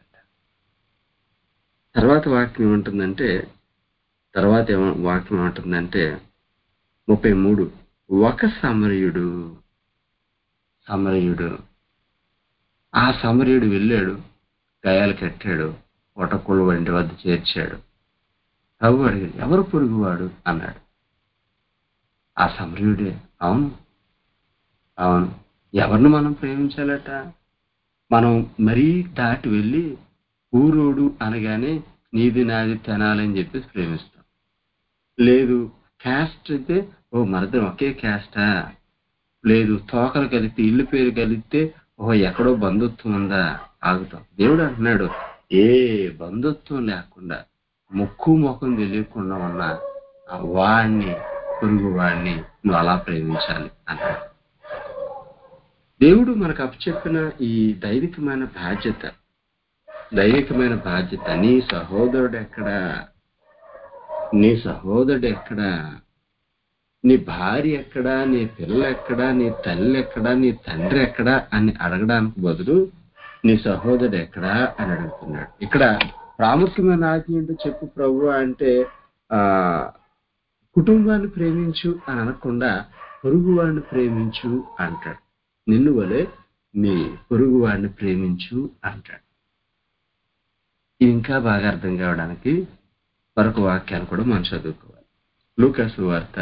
తర్వాత వాక్యం ఏముంటుందంటే తర్వాత ఏమ వాక్యం ఏమంటుందంటే ముప్పై మూడు ఒక సమరయుడు సమరయుడు ఆ సమరయుడు వెళ్ళాడు గాయాలు కట్టాడు ఒటకులు వంటి వద్ద చేర్చాడు ప్రభు అడిగాడు ఎవరు పొరుగువాడు అన్నాడు ఆ సమరయుడే అవును అవును ఎవరిని మనం ప్రేమించాలట మనం మరీ దాటి వెళ్ళి ఊరోడు అనగానే నీది నాది తినాలని చెప్పేసి ప్రేమిస్తాం లేదు క్యాస్ట్ అయితే ఓ మరిద్దరం ఒకే క్యాస్టా లేదు తోకలు కలిపితే ఇల్లు పేరు కలిపితే ఓహో ఎక్కడో బంధుత్వం ఉందా ఆగుతాం దేవుడు అంటున్నాడు ఏ బంధుత్వం లేకుండా ముక్కు ముఖం తెలియకుండా ఉన్న ఆ వాణ్ణి పొరుగు వాణ్ణి నువ్వు అలా ప్రేమించాలి అన్నాడు దేవుడు మనకు అప్పచెప్పిన ఈ దైవికమైన బాధ్యత దైవికమైన బాధ్యత నీ సహోదరుడు ఎక్కడా నీ సహోదరుడు ఎక్కడా నీ భార్య ఎక్కడా నీ పిల్ల ఎక్కడా నీ తల్లి ఎక్కడా నీ తండ్రి ఎక్కడా అని అడగడానికి బదులు నీ సహోదరుడు ఎక్కడా అని అడుగుతున్నాడు ఇక్కడ ప్రాముఖ్యమైన ఆజ్ఞ ఏంటో చెప్పు ప్రభు అంటే ఆ కుటుంబాన్ని ప్రేమించు అని అనకుండా పొరుగువాడిని ప్రేమించు అంటాడు నిన్ను వలె నీ పొరుగువాడిని ప్రేమించు అంటాడు ఇది ఇంకా బాగా అర్థం కావడానికి మరొక వాక్యాన్ని కూడా మనం చదువుకోవాలి లూకాసు వార్త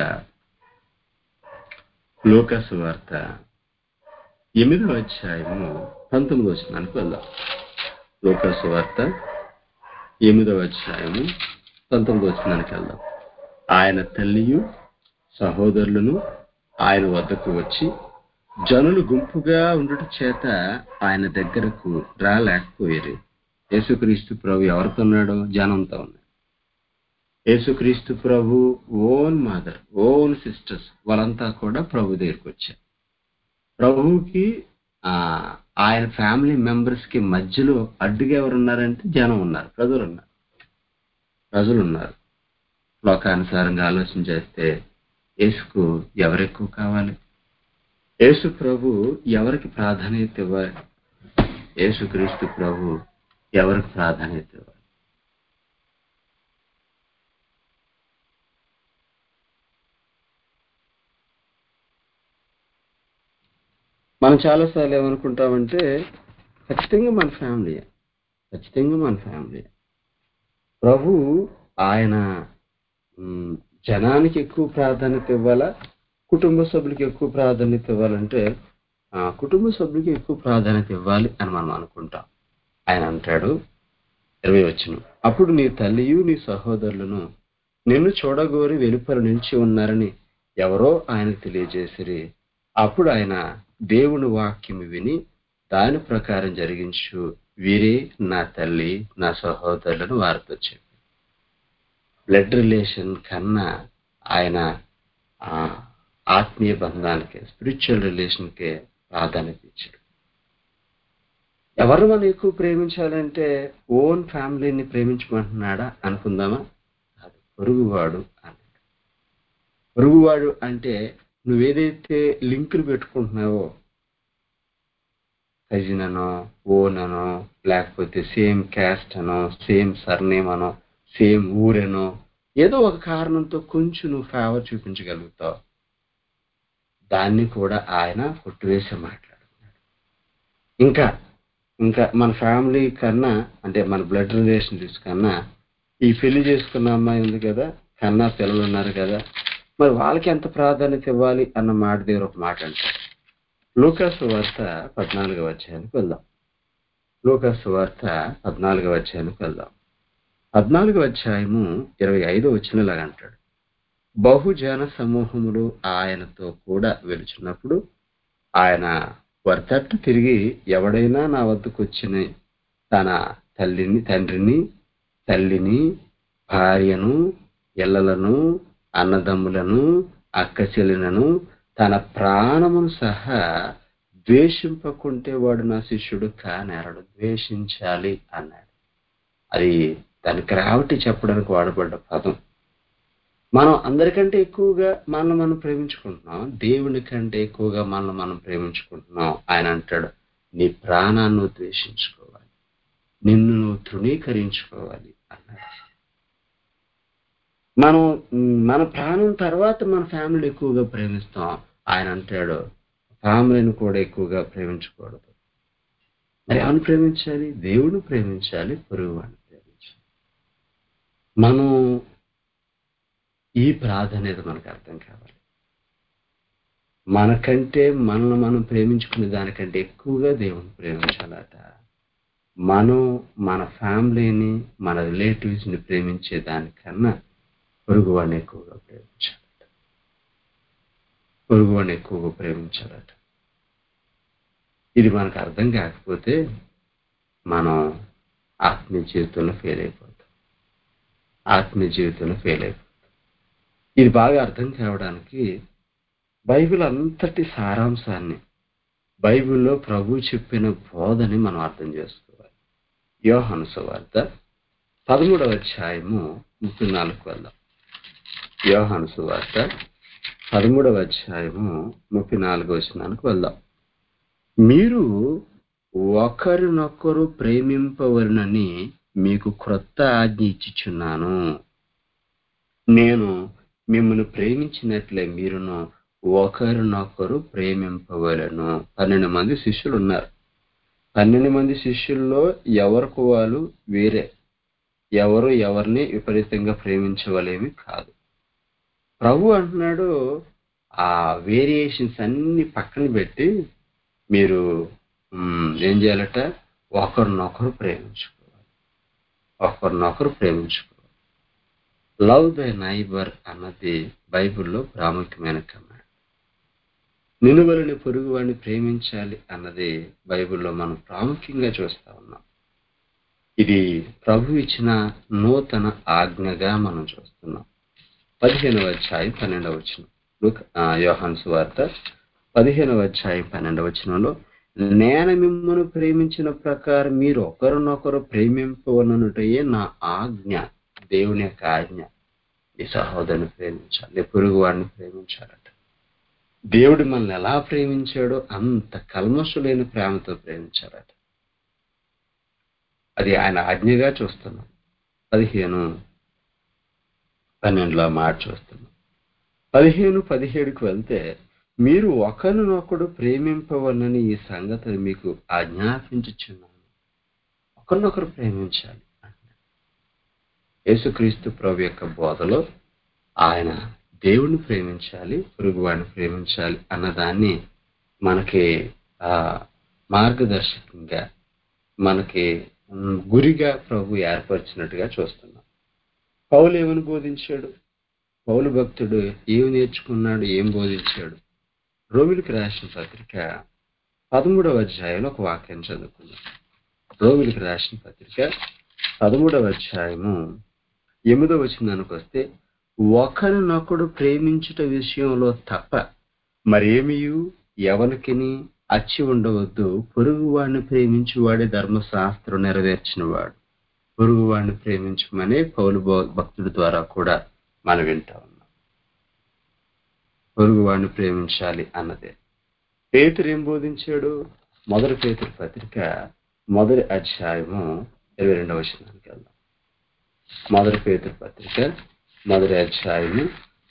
లూకాసు వార్త ఎనిమిదవ అధ్యాయము పంతొమ్మిది వచ్చినానికి వెళ్దాం లూకాసు వార్త ఎనిమిదవ అధ్యాయము పంతొమ్మిది వచ్చినానికి వెళ్దాం ఆయన తల్లియు సహోదరులను ఆయన వద్దకు వచ్చి జనులు గుంపుగా ఉండుట చేత ఆయన దగ్గరకు రాలేకపోయారు యేసుక్రీస్తు ప్రభు ఎవరితో ఉన్నాడు జనంతో ఉన్నాడు యేసుక్రీస్తు ప్రభు ఓన్ మదర్ ఓన్ సిస్టర్స్ వాళ్ళంతా కూడా ప్రభు దగ్గరికి వచ్చారు ప్రభువుకి ఆ ఆయన ఫ్యామిలీ మెంబర్స్ కి మధ్యలో అడ్డుగా ఎవరు ఉన్నారంటే జనం ఉన్నారు ప్రజలు ఉన్నారు ప్రజలు ఉన్నారు లోకానుసారంగా ఆలోచన చేస్తే యేసుకు ఎవరెక్కువ కావాలి యేసు ప్రభు ఎవరికి ప్రాధాన్యత ఇవ్వాలి యేసుక్రీస్తు ప్రభు ఎవరికి ప్రాధాన్యత ఇవ్వాలి మనం చాలాసార్లు ఏమనుకుంటామంటే ఖచ్చితంగా మన ఫ్యామిలీ ఖచ్చితంగా మన ఫ్యామిలీ ప్రభు ఆయన మ్, జనానికి ఎక్కువ ప్రాధాన్యత ఇవ్వాలా కుటుంబ సభ్యులకి ఎక్కువ ప్రాధాన్యత ఇవ్వాలంటే ఆ, కుటుంబ సభ్యులకి ఎక్కువ ప్రాధాన్యత ఇవ్వాలి అని మనం అనుకుంటాం ఆయన అంటాడు ఇరవై వచ్చును అప్పుడు నీ తల్లియు నీ సహోదరులను నిన్ను చూడగోరి వెలుపల నిలిచి ఉన్నారని ఎవరో ఆయనకు తెలియజేసిరి అప్పుడు ఆయన దేవుని వాక్యం విని దాని ప్రకారం జరిగించు వీరే నా తల్లి నా సహోదరులను వారితో చెప్పి బ్లడ్ రిలేషన్ కన్నా ఆయన ఆ, ఆత్మీయ బంధానికి స్పిరిచువల్ రిలేషన్కే ప్రాధాన్యత ఇచ్చాడు ఎవరు మనం ఎక్కువ ప్రేమించాలంటే ఓన్ ఫ్యామిలీని ప్రేమించమంటున్నాడా అనుకుందామా కాదు పొరుగువాడు అన్నాడు పొరుగువాడు అంటే నువ్వేదైతే లింకులు పెట్టుకుంటున్నావో కజిన్ అనో ఓన్ అనో లేకపోతే సేమ్ క్యాస్ట్ అనో సేమ్ సర్నేమ్ అనో సేమ్ ఊరెనో ఏదో ఒక కారణంతో కొంచెం నువ్వు ఫేవర్ చూపించగలుగుతావు దాన్ని కూడా ఆయన కొట్టివేసి మాట్లాడుతున్నాడు ఇంకా ఇంకా మన ఫ్యామిలీ కన్నా అంటే మన బ్లడ్ రిలేషన్షిప్స్ కన్నా ఈ పెళ్లి చేసుకున్న అమ్మాయి ఉంది కదా కన్నా పిల్లలు ఉన్నారు కదా మరి వాళ్ళకి ఎంత ప్రాధాన్యత ఇవ్వాలి అన్న మాట దగ్గర ఒక మాట అంటారు లూకాసు వార్త పద్నాలుగవ అధ్యాయానికి వెళ్దాం లూకాసు వార్త పద్నాలుగవ అధ్యాయానికి వెళ్దాం పద్నాలుగవ అధ్యాయము ఇరవై ఐదో వచ్చినలాగా అంటాడు బహుజన సమూహములు ఆయనతో కూడా వెలుచున్నప్పుడు ఆయన వారి తట్టు తిరిగి ఎవడైనా నా వద్దకు వచ్చిన తన తల్లిని తండ్రిని తల్లిని భార్యను ఇళ్లలను అన్నదమ్ములను అక్క చెల్లెలను తన ప్రాణమును సహా ద్వేషింపకుంటే వాడు నా శిష్యుడు కానేరడు ద్వేషించాలి అన్నాడు అది దాని గ్రావిటీ చెప్పడానికి వాడబడ్డ పదం మనం అందరికంటే ఎక్కువగా మనల్ని మనం ప్రేమించుకుంటున్నాం దేవుని కంటే ఎక్కువగా మనల్ని మనం ప్రేమించుకుంటున్నాం ఆయన అంటాడు నీ ప్రాణాన్ని నువ్వు ద్వేషించుకోవాలి నిన్ను నువ్వు తృణీకరించుకోవాలి అన్నాడు మనం మ్, మన ప్రాణం తర్వాత మన ఫ్యామిలీ ఎక్కువగా ప్రేమిస్తాం ఆయన అంటాడు ఫ్యామిలీని కూడా ఎక్కువగా ప్రేమించకూడదు మరి ఎవరిని ప్రేమించాలి దేవుడిని ప్రేమించాలి పొరుగు వాడిని ప్రేమించాలి మనం ఈ ప్రాధాన్యత మనకు అర్థం కావాలి మనకంటే మనల్ని మనం ప్రేమించుకునే దానికంటే ఎక్కువగా దేవుని ప్రేమించాలట మనం మన ఫ్యామిలీని మన రిలేటివ్స్ ని ప్రేమించే దానికన్నా పొరుగు వాడిని ఎక్కువగా ప్రేమించాలట పొరుగు వాడిని ఎక్కువగా ప్రేమించాలట ఇది మనకు అర్థం కాకపోతే మనం ఆత్మీయ జీవితంలో ఫెయిల్ అయిపోతాం ఆత్మీయ జీవితంలో ఫెయిల్ అయిపోతాం ఇది బాగా అర్థం కావడానికి బైబిల్ అంతటి సారాంశాన్ని బైబిల్లో ప్రభు చెప్పిన బోధని మనం అర్థం చేసుకోవాలి యోహాను సువార్త పదమూడవ అధ్యాయము ముప్పై నాలుగు వెళ్దాం యోహాను సువార్త పదమూడవ అధ్యాయము ముప్పై నాలుగు వచనానికి వెళ్దాం మీరు ఒకరినొకరు ప్రేమింపవలనని మీకు క్రొత్త ఆజ్ఞ ఇచ్చిచున్నాను నేను మిమ్మల్ని ప్రేమించినట్లే మీరును ఒకరినొకరు ప్రేమింపవలను పన్నెండు మంది శిష్యులు ఉన్నారు పన్నెండు మంది శిష్యుల్లో ఎవరికి వాళ్ళు వేరే ఎవరు ఎవరిని విపరీతంగా ప్రేమించవలేమి కాదు ప్రభు అంటున్నాడు ఆ వేరియేషన్స్ అన్ని పక్కన పెట్టి మీరు మ్, ఏం చేయాలట ఒకరినొకరు ప్రేమించుకోవాలి ఒకరినొకరు ప్రేమించుకోవాలి లవ్ ద నైబర్ అన్నది బైబిల్లో ప్రాముఖ్యమైన కమాండ్ నినువలని పొరుగు వాడిని ప్రేమించాలి అన్నది బైబిల్లో మనం ప్రాముఖ్యంగా చూస్తా ఉన్నాం ఇది ప్రభు ఇచ్చిన నూతన ఆజ్ఞగా మనం చూస్తున్నాం పదిహేనవ అధ్యాయం పన్నెండవ వచనం లూక- ఆ, యోహాను సువార్త పదిహేనవ అధ్యాయం పన్నెండవ వచనంలో నేను మిమ్మల్ని ప్రేమించిన ప్రకారం మీరు ఒకరినొకరు ప్రేమింపవలనుటయే నా ఆజ్ఞ దేవుని యొక్క ఆజ్ఞ నీ సహోదరుని ప్రేమించాలి నీ పొరుగు వాడిని ప్రేమించాలట దేవుడు మనల్ని ఎలా ప్రేమించాడో అంత కల్మషు లేని ప్రేమతో ప్రేమించాలట అది ఆయన ఆజ్ఞగా చూస్తున్నాం పదిహేను పన్నెండులో ఆ మాట చూస్తున్నాం పదిహేను పదిహేడుకు వెళ్తే మీరు ఒకరినొకడు ప్రేమింపవలనని ఈ సంగతి మీకు ఆజ్ఞాపించుచున్నాను ఒకరినొకరు ప్రేమించాలి అంటున్నాడు. యేసుక్రీస్తు ప్రభు యొక్క బోధలో ఆయన దేవుణ్ణి ప్రేమించాలి పొరుగువాడిని ప్రేమించాలి అన్నదాన్ని మనకి ఆ మార్గదర్శకంగా మనకి ఉమ్, గురిగా ప్రభు ఏర్పరిచినట్టుగా చూస్తున్నాం పౌలు ఏమని బోధించాడు పౌలు భక్తుడు ఏమి నేర్చుకున్నాడు ఏం బోధించాడు రోమిలికి రాసిన పత్రిక పదమూడవ అధ్యాయంలో ఒక వాక్యం చదువుకున్నాం రోమిలికి రాసిన పత్రిక పదమూడవ అధ్యాయము ఎనిమిదవ వచనానికి వస్తే ఒకరినొకడు ప్రేమించుట విషయంలో తప్ప మరేమియు ఎవరికిని అచ్చి ఉండవద్దు పొరుగువాడిని ప్రేమించువాడే ధర్మశాస్త్రం నెరవేర్చినవాడు పొరుగువాడిని ప్రేమించమనే పౌలు భ- భక్తుడి ద్వారా కూడా మనం వింటా ఉన్నాం పొరుగువాడిని ప్రేమించాలి అన్నదే పేతురు ఏం బోధించాడు మొదటి పేతురు పత్రిక మొదటి అధ్యాయము ఇరవై రెండవ వచనానికి వెళ్దాం మొదటి పేతురు పత్రిక మొదటి అధ్యాయము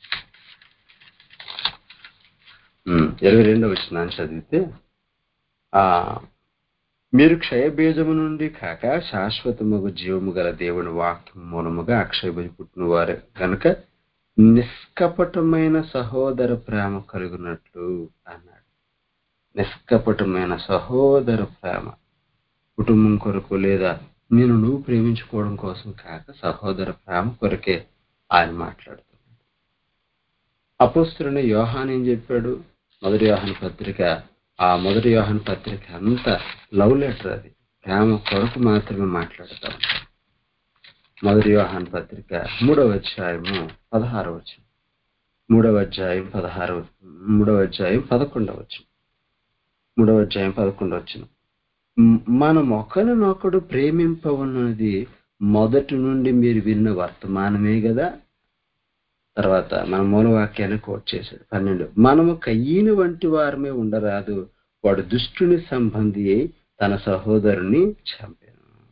ఉమ్, ఇరవై రెండవ వచనాన్ని చదివితే ఆ మీరు క్షయబీజము నుండి కాక శాశ్వతముగు జీవము గల దేవుని వాక్యం మూలముగా అక్షయబీజ పుట్టిన వారు కనుక నిష్కపటమైన సహోదర ప్రేమ కలుగునట్లు అన్నాడు నిష్కపటమైన సహోదర ప్రేమ కుటుంబం కొరకు లేదా నేను నువ్వు ప్రేమించుకోవడం కోసం కాక సహోదర ప్రేమ కొరకే ఆయన మాట్లాడుతున్నాడు అపోస్తున్న యోహాన్ ఏం చెప్పాడు మొదటి యోహాన్ పత్రిక ఆ మొదటి యోహాన్ పత్రిక అంతా లవ్ లెటర్ అది ప్రేమ కొరకు మాత్రమే మాట్లాడుతా ఉంటాడు మొదటి యోహాన్ పత్రిక మూడవ అధ్యాయము పదహారు వచ్చు మూడవ అధ్యాయం పదహారు మూడవ అధ్యాయం పదకొండవ వచ్చు మూడవ అధ్యాయం పదకొండవ వచ్చు మనం ఒకరినొకడు ప్రేమింపవన్నది మొదటి నుండి మీరు విన్న వర్తమానమే కదా తర్వాత మన మూలవాక్యాన్ని కోట్ చేశాడు పన్నెండు మనము కయ్యని వంటి వారమే ఉండరాదు వాడు దుష్టుని సంబంధి అయి తన సహోదరుని చంపాను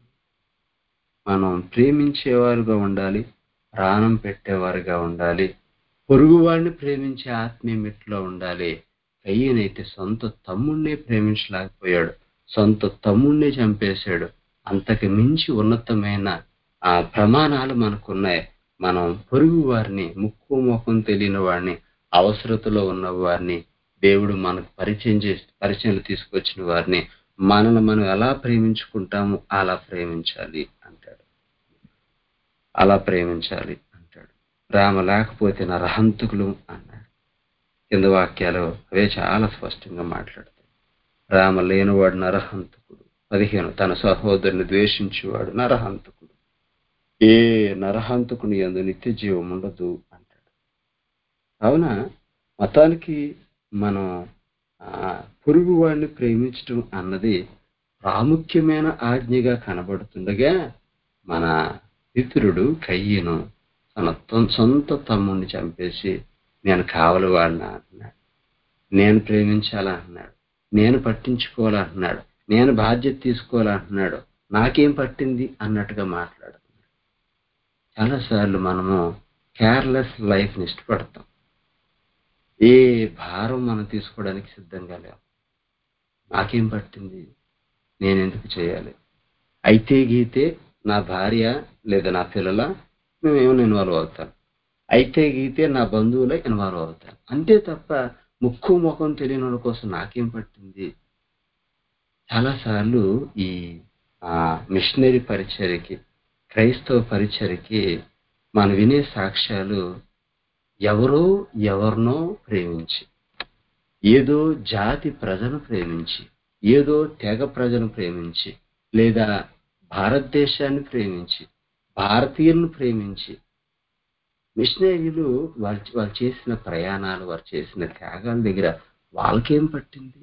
మనం ప్రేమించేవారుగా ఉండాలి ప్రాణం పెట్టేవారుగా ఉండాలి పొరుగువాడిని ప్రేమించే ఆత్మీయ మెట్లో ఉండాలి కయ్యనైతే సొంత తమ్ముణ్ణే ప్రేమించలేకపోయాడు సొంత తమ్ముణ్ణే చంపేశాడు అంతకు మించి ఉన్నతమైన ఆ ప్రమాణాలు మనకున్నాయి మనం పొరుగు వారిని ముక్కు ముఖం తెలియని వారిని అవసరతలో ఉన్న వారిని దేవుడు మనకు పరిచయం చేసి పరిచయం తీసుకొచ్చిన వారిని మనల్ని మనం ఎలా ప్రేమించుకుంటామో అలా ప్రేమించాలి అంటాడు అలా ప్రేమించాలి అంటాడు ప్రేమ లేకపోతే నరహంతకులు అన్నాడు కింద వాక్యాలు అవే చాలా స్పష్టంగా మాట్లాడతాయి ప్రేమ లేనివాడు నరహంతకుడు పదిహేను తన సహోదరుని ద్వేషించేవాడు నరహంతకుడు ఏ నరహంతకుని ఎందు నిత్య జీవం ఉండదు అంటాడు అవునా మతానికి మనం పొరుగు వాడిని ప్రేమించడం అన్నది ప్రాముఖ్యమైన ఆజ్ఞగా కనబడుతుండగా మన పితరుడు కయ్యను తన సొంత తమ్ముడిని చంపేసి నేను కావలి వాడిన అంటున్నాడు నేను ప్రేమించాలంటున్నాడు నేను పట్టించుకోవాలంటున్నాడు నేను బాధ్యత తీసుకోవాలంటున్నాడు నాకేం పట్టింది అన్నట్టుగా మాట్లాడుతున్నాడు చాలాసార్లు మనము కేర్లెస్ లైఫ్ని ఇష్టపడతాం ఏ భారం మనం తీసుకోవడానికి సిద్ధంగా లేవు నాకేం పట్టింది నేను ఎందుకు చేయాలి అయితే గీతే నా భార్య లేదా నా పిల్లల మేమేమైనా ఇన్వాల్వ్ అవుతాను అయితే గీతే నా బంధువులే ఇన్వాల్వ్ అవుతాను అంతే తప్ప ముక్కు ముఖం తెలియని కోసం నాకేం పట్టింది చాలాసార్లు ఈ మిషనరీ పరిచర్యకి క్రైస్తవ పరిచర్యకి మనం వినే సాక్ష్యాలు ఎవరో ఎవరినో ప్రేమించి ఏదో జాతి ప్రజను ప్రేమించి ఏదో తెగ ప్రజను ప్రేమించి లేదా భారతదేశాన్ని ప్రేమించి భారతీయులను ప్రేమించి మిషనరీలు వాళ్ళు వాళ్ళు చేసిన ప్రయాణాలు వారు చేసిన త్యాగాల దగ్గర వాళ్ళకేం పట్టింది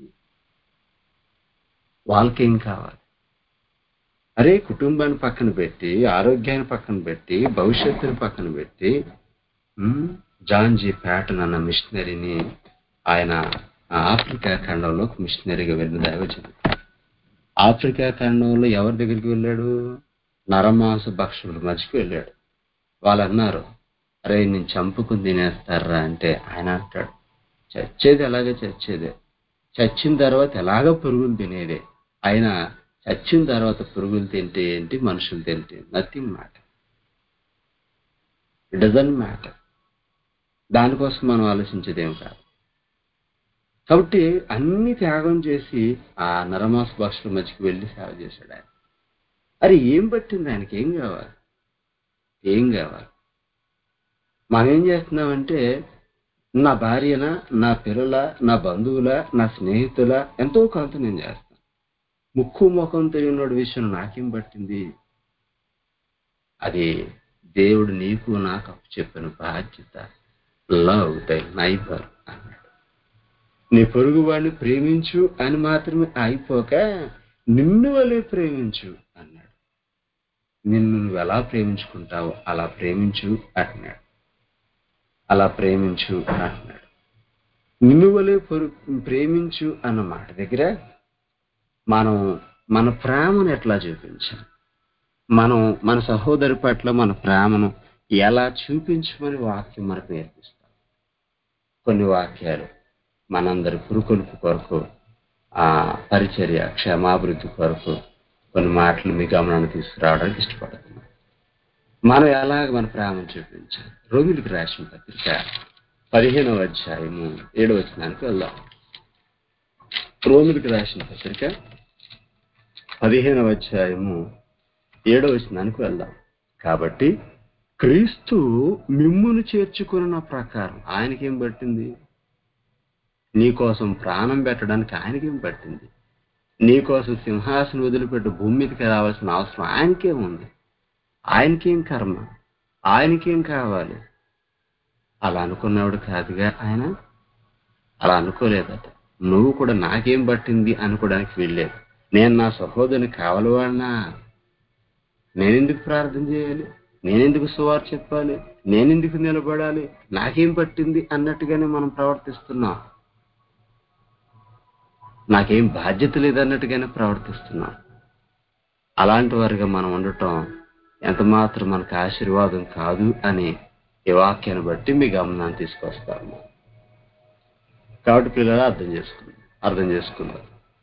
వాళ్ళకేం కావాలి అరే కుటుంబాన్ని పక్కన పెట్టి ఆరోగ్యాన్ని పక్కన పెట్టి భవిష్యత్తుని పక్కన పెట్టి జాన్ జీ ప్యాటన్ అన్న మిషనరీని ఆయన ఆఫ్రికా ఖండంలో మిషనరీగా వెళ్ళిన దైవజనుడు ఆఫ్రికా ఖండంలో ఎవరి దగ్గరికి వెళ్ళాడు నరమాంస భక్షుల మధ్యకి వెళ్ళాడు వాళ్ళు అన్నారు అరే నేను చంపుకుని తినేస్తారా అంటే ఆయన అంటాడు చచ్చేది ఎలాగే చచ్చేదే చచ్చిన తర్వాత ఎలాగ పురుగులు తినేదే ఆయన చచ్చిన తర్వాత పురుగులు తింటే ఏంటి మనుషులు తింటే nothing matter it doesn't matter దానికోసం మనం ఆలోచించేదేం కాదు కాబట్టి అన్ని త్యాగం చేసి ఆ నరమాస భక్షుల మధ్యకి వెళ్ళి సేవ చేశాడు ఆయన అరే ఏం పట్టింది ఆయనకి ఏం కావాలి ఏం కావాలి మనం ఏం చేస్తున్నామంటే నా భార్యన నా పిల్లల నా బంధువుల నా స్నేహితుల ఎంతో కొంత నేను చేస్తాను ముక్కు ముఖం తెలియనోడి విషయం నాకేం పట్టింది అది దేవుడు నీకు నాకు అప్పు చెప్పిన బాధ్యత లవ్ దై నైబర్ అన్నాడు నీ పొరుగు వాడిని ప్రేమించు అని మాత్రమే అయిపోక నిన్ను వలే ప్రేమించు అన్నాడు నిన్ను నువ్వు ఎలా ప్రేమించుకుంటావో అలా ప్రేమించు అంటున్నాడు అలా ప్రేమించు అంటున్నాడు నిన్ను వలే ప్రేమించు అన్న మాట దగ్గర మనం మన ప్రేమను ఎట్లా చూపించాం మనం మన సహోదరి పట్ల మన ప్రేమను ఎలా చూపించమని వాక్యం మనకు నేర్పిస్తాం కొన్ని వాక్యాలు మనందరి పురుకొలుపు కొరకు ఆ పరిచర్య క్షమాభివృద్ధి కొరకు కొన్ని మాటలు మీ గమనాన్ని తీసుకురావడానికి ఇష్టపడుతున్నాం మనం ఎలాగ మన ప్రేమను చూపించాలి రోమిలికి రాసిన పత్రిక పదిహేనవ అధ్యాయము ఏడవ వచనానికి వెళ్దాం రోమిలికి రాసిన పత్రిక పదిహేనవ అధ్యాయము ఏడవ వచనానికి వెళ్దాం కాబట్టి క్రీస్తు మిమ్మును చేర్చుకున్న ప్రకారం ఆయనకేం పట్టింది నీకోసం ప్రాణం పెట్టడానికి ఆయనకేం పట్టింది నీకోసం సింహాసనం వదిలిపెట్టి భూమి మీదకి రావాల్సిన అవసరం ఆయనకే ఉంది ఆయనకేం కర్మ ఆయనకేం కావాలి అలా అనుకున్నవాడు కాదుగా ఆయన అలా అనుకోలేదట నువ్వు కూడా నాకేం పట్టింది అనుకోవడానికి వెళ్ళలేదు నేను నా సహోదరుని కావలవాడినా నేనెందుకు ప్రార్థన చేయాలి నేనెందుకు సువార్ చెప్పాలి నేనెందుకు నిలబడాలి నాకేం పట్టింది అన్నట్టుగానే మనం ప్రవర్తిస్తున్నాం నాకేం బాధ్యత లేదన్నట్టుగానే ప్రవర్తిస్తున్నాం అలాంటి వారిగా మనం ఉండటం ఎంత మాత్రం మనకు ఆశీర్వాదం కాదు అని ఈ వాక్యాన్ని బట్టి మీ గమనాన్ని తీసుకొస్తాము కాబట్టి పిల్లలు అర్థం చేసుకుందాం అర్థం చేసుకుందాం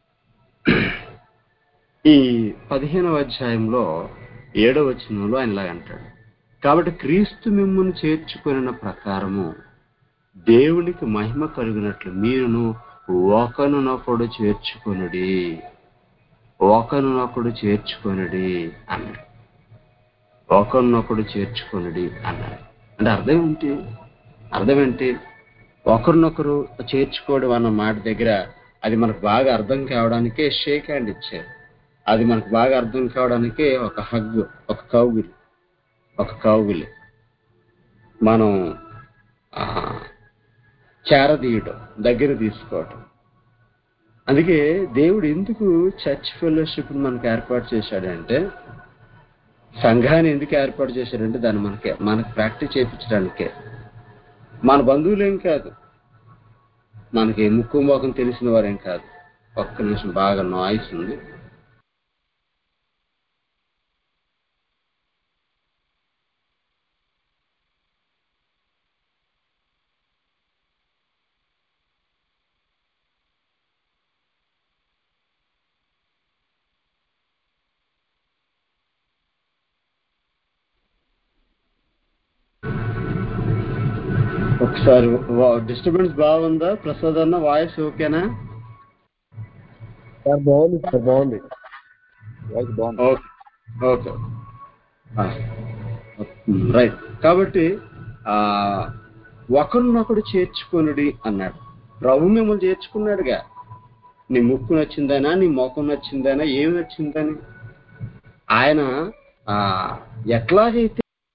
ఈ పదిహేనవ అధ్యాయంలో ఏడవ వచనంలో ఆయన ఇలా అంటాడు కాబట్టి క్రీస్తు మిమ్మును చేర్చుకున్న ప్రకారము దేవునికి మహిమ కలుగునట్లు మీరును ఒకనునొకడు చేర్చుకొనుడి ఒకనునొకడు చేర్చుకొనుడి అన్నాడు ఒకరినొకడు చేర్చుకొనుడి అన్నాడు అంటే అర్థం ఏంటి అర్థం ఏంటి ఒకరినొకరు చేర్చుకోవడం అన్న మాట దగ్గర అది మనకు బాగా అర్థం కావడానికే షేక్ హ్యాండ్ ఇచ్చారు అది మనకు బాగా అర్థం కావడానికే ఒక హగ్ ఒక కౌగిలి ఒక కౌగిలి మనం ఆ, చేరదీయటం దగ్గర తీసుకోవటం అందుకే దేవుడు ఎందుకు చర్చ్ ఫెలోషిప్ మనకు ఏర్పాటు చేశాడంటే సంఘాన్ని ఎందుకు ఏర్పాటు చేశాడంటే దాన్ని మనకే మనకు ప్రాక్టీస్ చేయించడానికే మన బంధువులేం కాదు మనకి ముక్కు మోకం తెలిసిన వారేం కాదు ఒక్క నిమిషం బాగా నాయిస్ ఉంది ఒకసారి డిస్టర్బెన్స్ బాగుందా ప్రసాద్ అన్న వాయిస్ ఓకేనా సార్ బాగుంది సార్ బాగుంది వాయిస్ బాగుంది ఓకే ఓకే రైట్ కాబట్టి ఆ ఒకరినొకడు చేర్చుకొనుడి అన్నాడు ప్రభు మిమ్మల్ని చేర్చుకున్నాడుగా నీ ముక్కు నచ్చిందనా నీ ముఖం నచ్చిందనా ఏం నచ్చిందని ఆయన ఆ ఎట్లాగైతే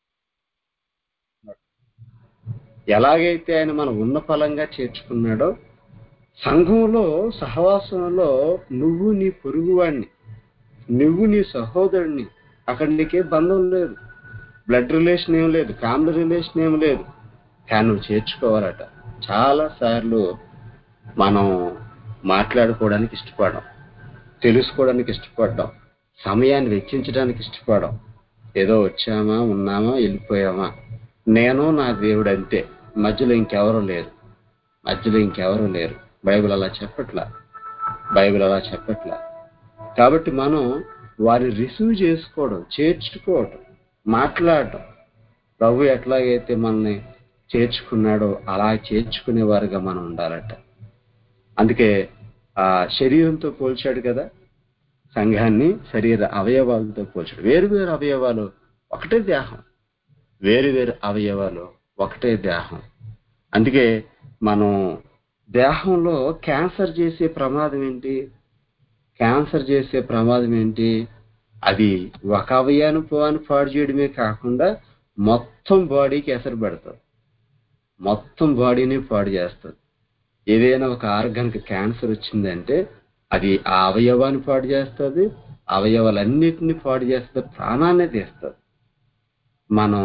ఎలాగైతే ఆయన మనం ఉన్న ఫలంగా చేర్చుకున్నాడో సంఘంలో సహవాసంలో నువ్వు నీ పొరుగువాడిని నువ్వు నీ సహోదరుడిని అక్కడ నీకే బంధం లేదు బ్లడ్ రిలేషన్ ఏం లేదు ఫ్యామిలీ రిలేషన్ ఏం లేదు కానీ నువ్వు చేర్చుకోవాలట చాలా సార్లు మనం మాట్లాడుకోవడానికి ఇష్టపడం తెలుసుకోవడానికి ఇష్టపడ్డాం సమయాన్ని వెచ్చించడానికి ఇష్టపడం ఏదో వచ్చామా ఉన్నామా వెళ్ళిపోయామా నేను నా దేవుడు అంతే మధ్యలో ఇంకెవరు లేరు మధ్యలో ఇంకెవరు లేరు బైబిల్ అలా చెప్పట్లా బైబిల్ అలా చెప్పట్లా కాబట్టి మనం వారిని రిసీవ్ చేసుకోవడం చేర్చుకోవడం మాట్లాడటం ప్రభు ఎట్లాగైతే మనల్ని చేర్చుకున్నాడో అలా చేర్చుకునే వారుగా మనం ఉండాలట అందుకే ఆ శరీరంతో పోల్చాడు కదా సంఘాన్ని శరీర అవయవాలతో పోల్చాడు వేరు వేరు అవయవాలు ఒకటే దేహం వేరు వేరు అవయవాలు ఒకటే దేహం అందుకే మనం దేహంలో క్యాన్సర్ చేసే ప్రమాదం ఏంటి క్యాన్సర్ చేసే ప్రమాదం ఏంటి అది ఒక అవయాన్ని పోవాన్ని పాడు చేయడమే కాకుండా మొత్తం బాడీకి ఎసరు పెడతాం మొత్తం బాడీని పాడు చేస్తుంది ఏదైనా ఒక ఆర్గాన్కి క్యాన్సర్ వచ్చిందంటే అది ఆ అవయవాన్ని పాడు చేస్తుంది అవయవాలన్నిటిని పాడు చేస్తుంది ప్రాణాన్ని తీస్తుంది మనం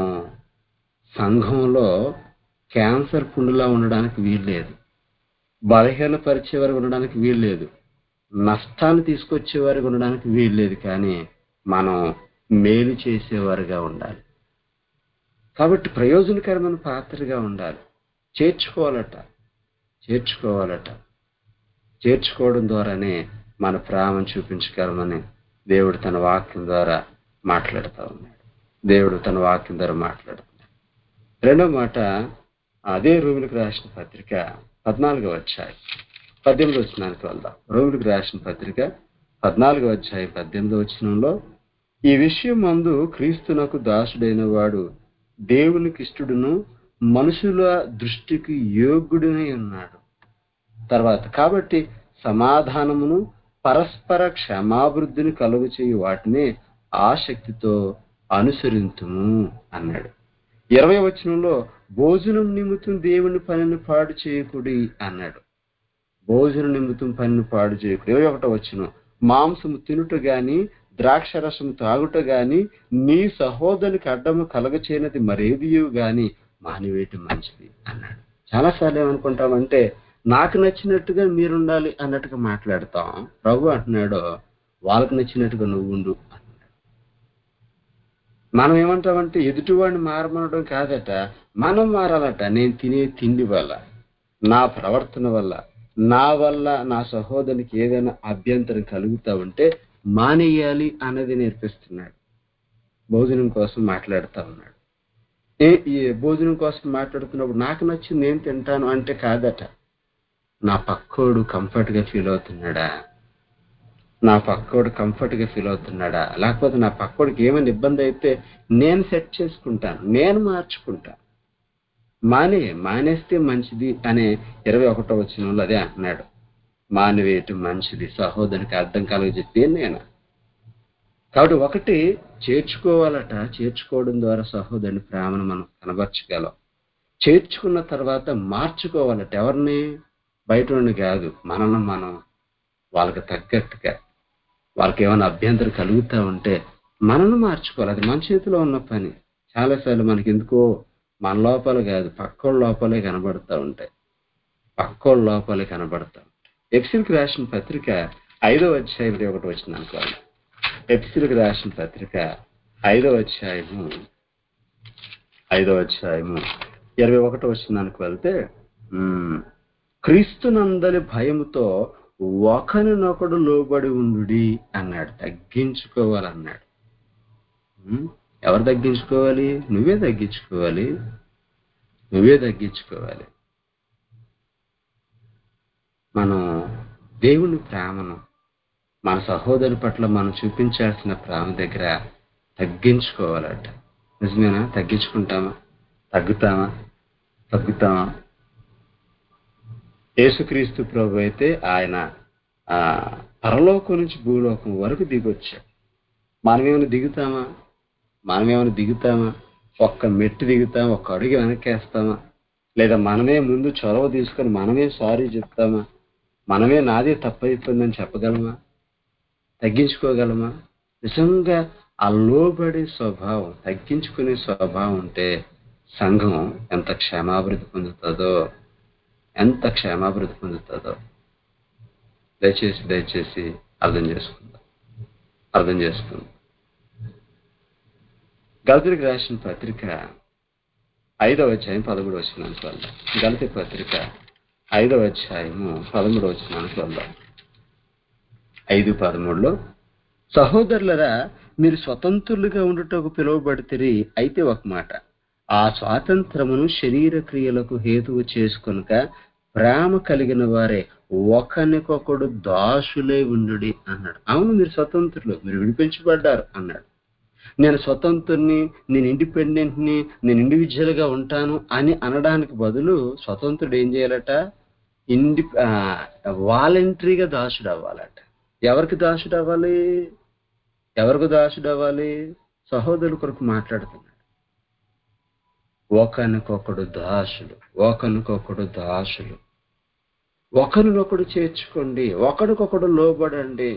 సంఘంలో క్యాన్సర్ పుండులా ఉండడానికి వీల్లేదు బలహీనపరిచే వరకు ఉండడానికి వీల్లేదు నష్టాన్ని తీసుకొచ్చే వరకు ఉండడానికి వీల్లేదు కానీ మనం మేలు చేసేవారుగా ఉండాలి కాబట్టి ప్రయోజనకరమైన పాత్రగా ఉండాలి చేర్చుకోవాలట చేర్చుకోవాలట చేర్చుకోవడం ద్వారానే మన ప్రేమను చూపించగలమని దేవుడు తన వాక్యం ద్వారా మాట్లాడుతూ ఉన్నాడు దేవుడు తన వాక్యం ద్వారా మాట్లాడుతున్నాడు రెండో మాట అదే రూములకు రాసిన పత్రిక పద్నాలుగో అధ్యాయం పద్దెనిమిది వచ్చినానికి వెళ్దాం రోమిలకు రాసిన పత్రిక పద్నాలుగో అధ్యాయం పద్దెనిమిదో వచనంలో ఈ విషయం మందు క్రీస్తునకు దాసుడైన వాడు దేవునికి ఇష్టడును మనుషుల దృష్టికి యోగ్యుడనై ఉన్నాడు తర్వాత కాబట్టి సమాధానమును పరస్పర క్షమాభివృద్ధిని కలుగు చేయు వాటిని ఆసక్తితో అనుసరింతుము అన్నాడు ఇరవై వచనంలో భోజనం నిమిత్తం దేవుని పనిని పాడు చేయకుడి అన్నాడు భోజనం నిమిత్తం పనిని పాడు చేయకుడు ఇరవై ఒకటో వచ్చును మాంసము తినుట గాని ద్రాక్ష రసము తాగుట గాని నీ సహోదరునికి అడ్డము కలగచేయనది మరేదియు గాని మానివేటి మంచిది అన్నాడు చాలాసార్లు ఏమనుకుంటామంటే నాకు నచ్చినట్టుగా మీరుండాలి అన్నట్టుగా మాట్లాడతాం ప్రభు అంటున్నాడు వాళ్ళకి నచ్చినట్టుగా నువ్వు ఉండు అన్నాడు మనం ఏమంటామంటే ఎదుటివాడిని మారమనడం కాదట మనం మారాలట నేను తినే తిండి వల్ల నా ప్రవర్తన వల్ల నా వల్ల నా సహోదరునికి ఏదైనా అభ్యంతరం కలుగుతా ఉంటే మానేయాలి అన్నది నేర్పిస్తున్నాడు భోజనం కోసం మాట్లాడుతా ఉన్నాడు ఏ ఈ భోజనం కోసం మాట్లాడుతున్నప్పుడు నాకు నచ్చింది నేను తింటాను అంటే కాదట నా పక్కోడు కంఫర్ట్ గా ఫీల్ అవుతున్నాడా నా పక్కోడు కంఫర్ట్ గా ఫీల్ అవుతున్నాడా లేకపోతే నా పక్కోడికి ఏమైనా ఇబ్బంది అయితే నేను సెట్ చేసుకుంటాను నేను మార్చుకుంటాను మానే మానేస్తే మంచిది అనే ఇరవై ఒకటో వచ్చిన అదే అంటున్నాడు మానివేయటం మంచిది సహోదరునికి అర్థం కలగజెప్పి నేను కాబట్టి ఒకటి చేర్చుకోవాలట చేర్చుకోవడం ద్వారా సహోదరుని ప్రేమను మనం కనబరచగలం చేర్చుకున్న తర్వాత మార్చుకోవాలట ఎవరిని బయట నుండి కాదు మనల్ని మనం వాళ్ళకి తగ్గట్టుగా వాళ్ళకి ఏమైనా అభ్యంతరం కలుగుతూ ఉంటే మనల్ని మార్చుకోవాలి అది మన చేతిలో ఉన్న పని చాలాసార్లు మనకి ఎందుకో మన లోపల కాదు పక్కోళ్ళ లోపలే కనబడుతూ ఉంటాయి పక్కోళ్ళ లోపలే కనబడతా ఉంటాయి ఎఫ్సిల్కి రాసిన పత్రిక ఐదో అధ్యాయం ఇరవై ఒకటి వచ్చింది అనుకోవాలి ఎఫ్సిల్కి రాసిన పత్రిక ఐదో అధ్యాయము ఐదో అధ్యాయము ఇరవై ఒకటి వచ్చిందానికి వెళ్తే ఉమ్, క్రీస్తునందలి భయముతో ఒకరినొకడు లోబడి ఉండుడి అన్నాడు తగ్గించుకోవాలన్నాడు ఉమ్, ఎవరు తగ్గించుకోవాలి నువ్వే తగ్గించుకోవాలి నువ్వే తగ్గించుకోవాలి మనం దేవుని ప్రేమను మన సహోదరు పట్ల మనం చూపించాల్సిన ప్రేమ దగ్గర తగ్గించుకోవాలట నిజమేనా తగ్గించుకుంటామా తగ్గుతామా తగ్గుతామా యేసుక్రీస్తు ప్రభు అయితే ఆయన ఆ పరలోకం నుంచి భూలోకం వరకు దిగొచ్చాడు మనమేమైనా దిగుతామా మనమేమైనా దిగుతామా ఒక్క మెట్టు దిగుతామా ఒక్క అడుగు వెనక్కేస్తామా లేదా మనమే ముందు చొరవ తీసుకొని మనమే సారీ చెప్తామా మనమే నాదే తప్పైపోయిందని చెప్పగలమా తగ్గించుకోగలమా నిజంగా ఆ లోబడే స్వభావం తగ్గించుకునే స్వభావం ఉంటే సంఘం ఎంత క్షేమాభివృద్ధి పొందుతుందో ఎంత క్షేమాభివృద్ధి పొందుతుందో దయచేసి దయచేసి అర్థం చేసుకుందాం అర్థం చేసుకుందాం గలతికి రాసిన పత్రిక ఐదవ అధ్యాయం పదమూడు వచ్చినానికి వెళ్దాం గలతి పత్రిక ఐదవ అధ్యాయము పదమూడు వచ్చినానికి వెళ్దాం ఐదు పదమూడులో సహోదరులరా మీరు స్వతంత్రులుగా ఉండుటకు పిలువబడితిరి అయితే ఒక మాట ఆ స్వాతంత్రమును శరీర క్రియలకు హేతువు చేసుకొనక ప్రేమ కలిగిన వారే ఒకరికొకడు దాసులే ఉండుడి అన్నాడు అవును మీరు స్వతంత్రులు మీరు విడిపించబడ్డారు అన్నాడు నేను స్వతంత్రుని నేను ఇండిపెండెంట్ ని నేను ఇండివిజువల్ గా ఉంటాను అని అనడానికి బదులు స్వతంత్రుడు ఏం చేయాలట ఇండి వాలంటరీగా దాసుడు అవ్వాలట ఎవరికి దాసుడు అవ్వాలి ఎవరికి దాసుడు అవ్వాలి సహోదరుల కొరకు మాట్లాడుతున్నాడు ఒకరికొకడు దాసులు ఒకరికొకడు దాసులు ఒకరినొకడు చేర్చుకోండి ఒకడికొకడు లోబడండి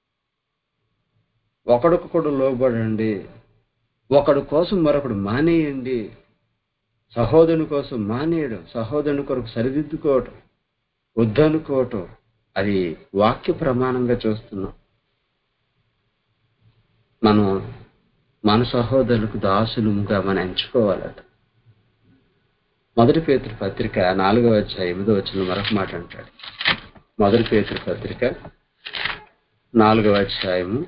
ఒకడికొకడు లోబడండి ఒకడు కోసం మరొకడు మానేయండి సహోదరుని కోసం మానేయడం సహోదరుని కొరకు సరిదిద్దుకోవటం వద్దనుకోవటం అది వాక్య ప్రమాణంగా చూస్తున్నాం మనం మన సహోదరులకు దాసులుగా మనం ఎంచుకోవాలట మొదటి పేతృ పత్రిక నాలుగవ అధ్యాయం ఎనిమిదో వచ్చిన మరొక మాట అంటాడు మొదటి పేతృ పత్రిక నాలుగవ అధ్యాయము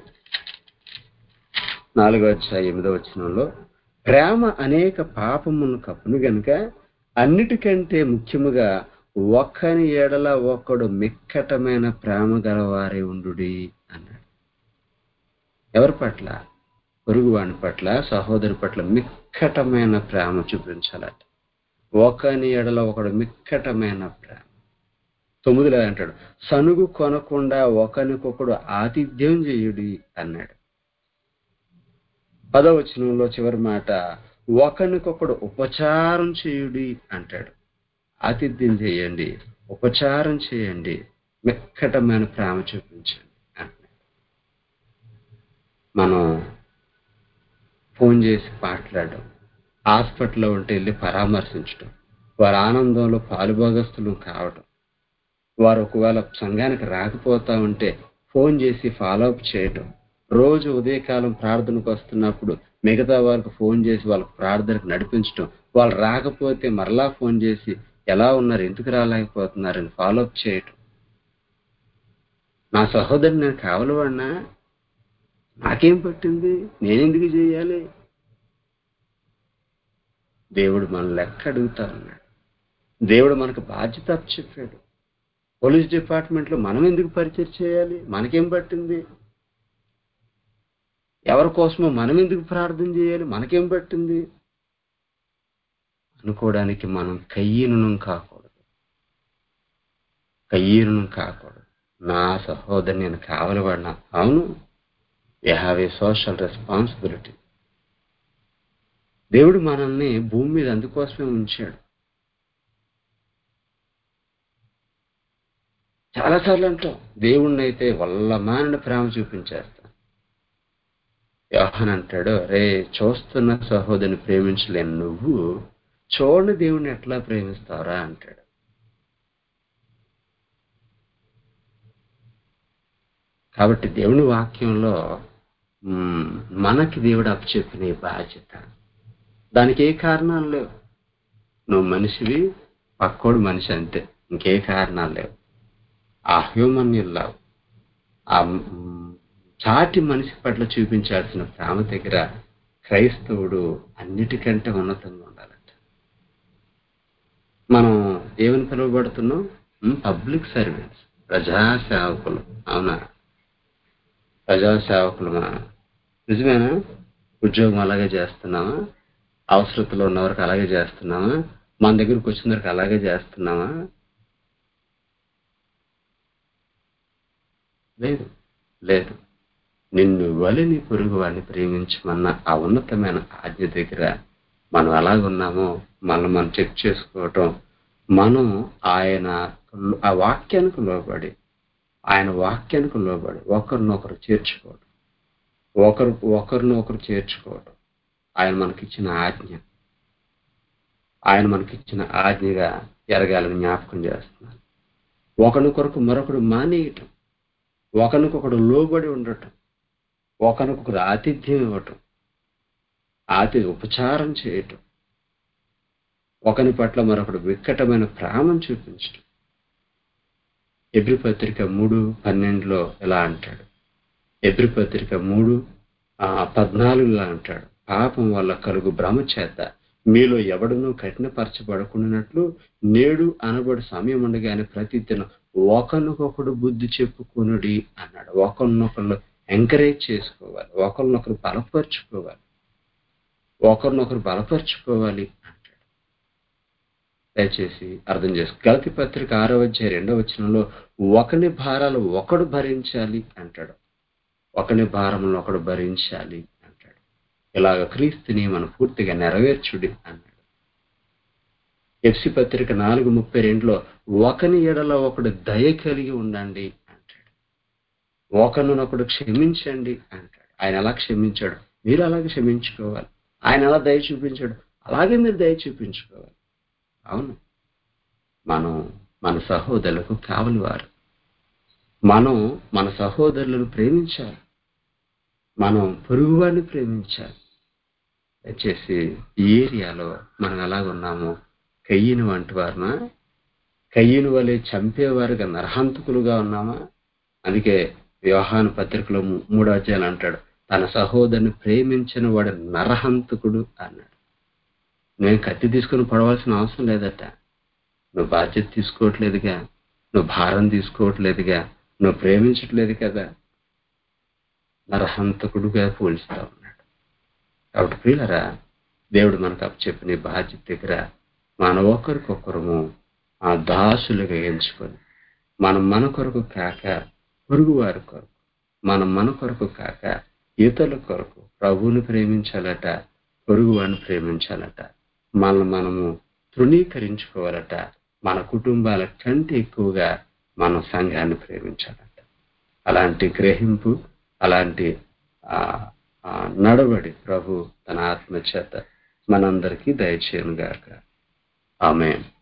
నాలుగవ అధ్యాయం ఎనిమిదో వచనంలో ప్రేమ అనేక పాపమును కప్పును గనుక అన్నిటికంటే ముఖ్యముగా ఒక్కని ఎడల ఒక్కడు మిక్కటమైన ప్రేమ గలవారే ఉండు అన్నాడు ఎవరి పట్ల పొరుగువాని పట్ల సహోదరి పట్ల మిక్కటమైన ప్రేమ చూపించాలట ఒకని ఎడల ఒకడు మిక్కటమైన ప్రేమ తొమ్మిదిలో అంటాడు సనుగు కొనకుండా ఒకనికొకడు ఆతిథ్యం చేయుడి అన్నాడు పదవచనంలో చివరి మాట ఒకరికొకడు ఉపచారం చేయుడి అంటాడు ఆతిథ్యం చేయండి ఉపచారం చేయండి మెక్కటమైన ప్రేమ చూపించండి అంటున్నాడు మనం ఫోన్ చేసి మాట్లాడడం హాస్పిటల్లో ఉంటే వెళ్ళి పరామర్శించడం వారి ఆనందంలో పాలుభాగస్తులు కావడం వారు ఒకవేళ సంఘానికి రాకపోతా ఉంటే ఫోన్ చేసి ఫాలో అప్ చేయటం రోజు ఉదయకాలం ప్రార్థనకు వస్తున్నప్పుడు మిగతా వారికి ఫోన్ చేసి వాళ్ళకి ప్రార్థనకు నడిపించడం వాళ్ళు రాకపోతే మరలా ఫోన్ చేసి ఎలా ఉన్నారు ఎందుకు రాలేకపోతున్నారని ఫాలో అప్ చేయటం నా సహోదరుని నేను కావలవాడినా నాకేం పట్టింది నేనెందుకు చేయాలి దేవుడు మన లెక్క అడుగుతా ఉన్నాడు దేవుడు మనకు బాధ్యత చెప్పాడు పోలీస్ డిపార్ట్మెంట్లో మనం ఎందుకు పరిచయం చేయాలి మనకేం పట్టింది ఎవరి కోసమో మనం ఎందుకు ప్రార్థన చేయాలి మనకేం పట్టింది అనుకోవడానికి మనం కయ్యను కాకూడదు కయ్యను కాకూడదు నా సహోదరు నేను కావలవాడినా అవును we have a social responsibility దేవుడు మనల్ని భూమి మీద అందుకోసమే ఉంచాడు చాలాసార్లు అంటాం దేవుణ్ణి అయితే వల్ల మానిన ప్రేమ చూపించేస్తాం యోహన్ అంటాడు రే చూస్తున్న సహోదరిని ప్రేమించలేని నువ్వు చూడని దేవుణ్ణి ఎట్లా ప్రేమిస్తావురా అంటాడు కాబట్టి దేవుని వాక్యంలో మ్, మనకి దేవుడు అప్పచెప్పిన ఈ బాధ్యత దానికి ఏ కారణాలు లేవు నువ్వు మనిషివి పక్కోడు మనిషి అంతే ఇంకే కారణాలు లేవు ఆ హ్యూమన్ లవ్ ఆ మ్, చాటి మనిషి పట్ల చూపించాల్సిన ప్రేమ దగ్గర క్రైస్తవుడు అన్నిటికంటే ఉన్నతంగా ఉండాలంట మనం ఏమని పిలువబడుతున్నాం పబ్లిక్ సర్వీస్ ప్రజా సేవకులు అవునా ప్రజా సేవకులు మన నిజమేనా ఉద్యోగం అలాగే చేస్తున్నామా అవసరతలో ఉన్న వరకు అలాగే చేస్తున్నామా మన దగ్గరకు వచ్చిన వరకు అలాగే చేస్తున్నామా లేదు లేదు నిన్ను వలి నీ పొరుగు వాడిని ప్రేమించమన్న ఆ ఉన్నతమైన ఆజ్ఞ దగ్గర మనం ఎలాగున్నామో మనం మనం చెక్ చేసుకోవటం మనం ఆయన ఆ వాక్యానికి లోబడి ఆయన వాక్యానికి లోబడి ఒకరినొకరు చేర్చుకోవడం ఒకరు ఒకరిని ఒకరు చేర్చుకోవడం ఆయన మనకిచ్చిన ఆజ్ఞ ఆయన మనకిచ్చిన ఆజ్ఞగా ఎరగాలని జ్ఞాపకం చేస్తున్నాను ఒకరికొరకు మరొకడు మానేయటం ఒకరికొకడు లోబడి ఉండటం ఒకరికొకరు ఆతిథ్యం ఇవ్వటం ఆతి ఉపచారం చేయటం ఒకరి పట్ల మరొకడు విక్కటమైన ప్రేమను చూపించటం ఎబ్రి పత్రిక మూడు పన్నెండులో ఇలా అంటాడు ఎబ్రి పత్రిక మూడు ఆ, పద్నాలుగులో అంటాడు పాపం వల్ల కలుగు భ్రమ చేత మీలో ఎవడునూ కఠినపరచబడకున్నట్లు నేడు అనబడి సమయం ఉండగానే ప్రతిదినం ఒకరినొకడు బుద్ధి చెప్పుకొనుడి అన్నాడు ఒకరినొకరు ఎంకరేజ్ చేసుకోవాలి ఒకరినొకరు బలపరుచుకోవాలి ఒకరినొకరు బలపరుచుకోవాలి అంటాడు దయచేసి అర్థం చేసుకో గలతి పత్రిక ఆరో అధ్యాయ రెండవ వచనంలో ఒకని భారాలు ఒకడు భరించాలి అంటాడు ఒకని భారములను ఒకడు భరించాలి అంటాడు ఇలాగ క్రీస్తుని మనం పూర్తిగా నెరవేర్చుడి అన్నాడు ఎఫ్సి పత్రిక నాలుగు ముప్పై రెండులో ఒకని ఎడల ఒకడు దయ కలిగి ఉండండి అంటాడు ఒకరినొకడు క్షమించండి అంటాడు ఆయన ఎలా క్షమించాడు మీరు అలాగే క్షమించుకోవాలి ఆయన ఎలా దయ చూపించాడు అలాగే మీరు దయ చూపించుకోవాలి అవును మనం మన సహోదరులకు కావలి వారు మనం మన సహోదరులను ప్రేమించాలి మనం పొరుగువాడిని ప్రేమించాలి దయచేసి ఈ ఏరియాలో మనం ఎలాగున్నామో కయ్యను వంటి వారినా కయ్యను వలె చంపేవారుగా నరహంతకులుగా ఉన్నామా అందుకే వ్యవహాన పత్రికలో మూ- మూడో అధ్యాయులు అంటాడు తన సహోదరుని ప్రేమించిన వాడు నరహంతకుడు అన్నాడు నేను కత్తి తీసుకుని పడవలసిన అవసరం లేదట నువ్వు బాధ్యత తీసుకోవట్లేదుగా నువ్వు భారం తీసుకోవట్లేదుగా నువ్వు ప్రేమించట్లేదు కదా నరహంతకుడుగా పోల్చుతా ఉన్నాడు కాబట్టి ప్రియులరా దేవుడు మనకు అప్పచెప్పిన ఈ బాధ్యత దగ్గర మన ఒకరికొకరము ఆ దాసులుగా ఎంచుకొని మనం మన కొరకు కాక పొరుగు వారి కొరకు మనం మన కొరకు కాక ఇతరుల కొరకు ప్రభువుని ప్రేమించాలట పొరుగు వాడిని ప్రేమించాలట మనల్ని మనము తృణీకరించుకోవాలట మన కుటుంబాల కంటే ఎక్కువగా మనం సంఘాన్ని ప్రేమించాలట అలాంటి గ్రహింపు అలాంటి ఆ, ఆ, నడవడి ప్రభు తన ఆత్మ చేత మనందరికీ దయచేయను గాక ఆమె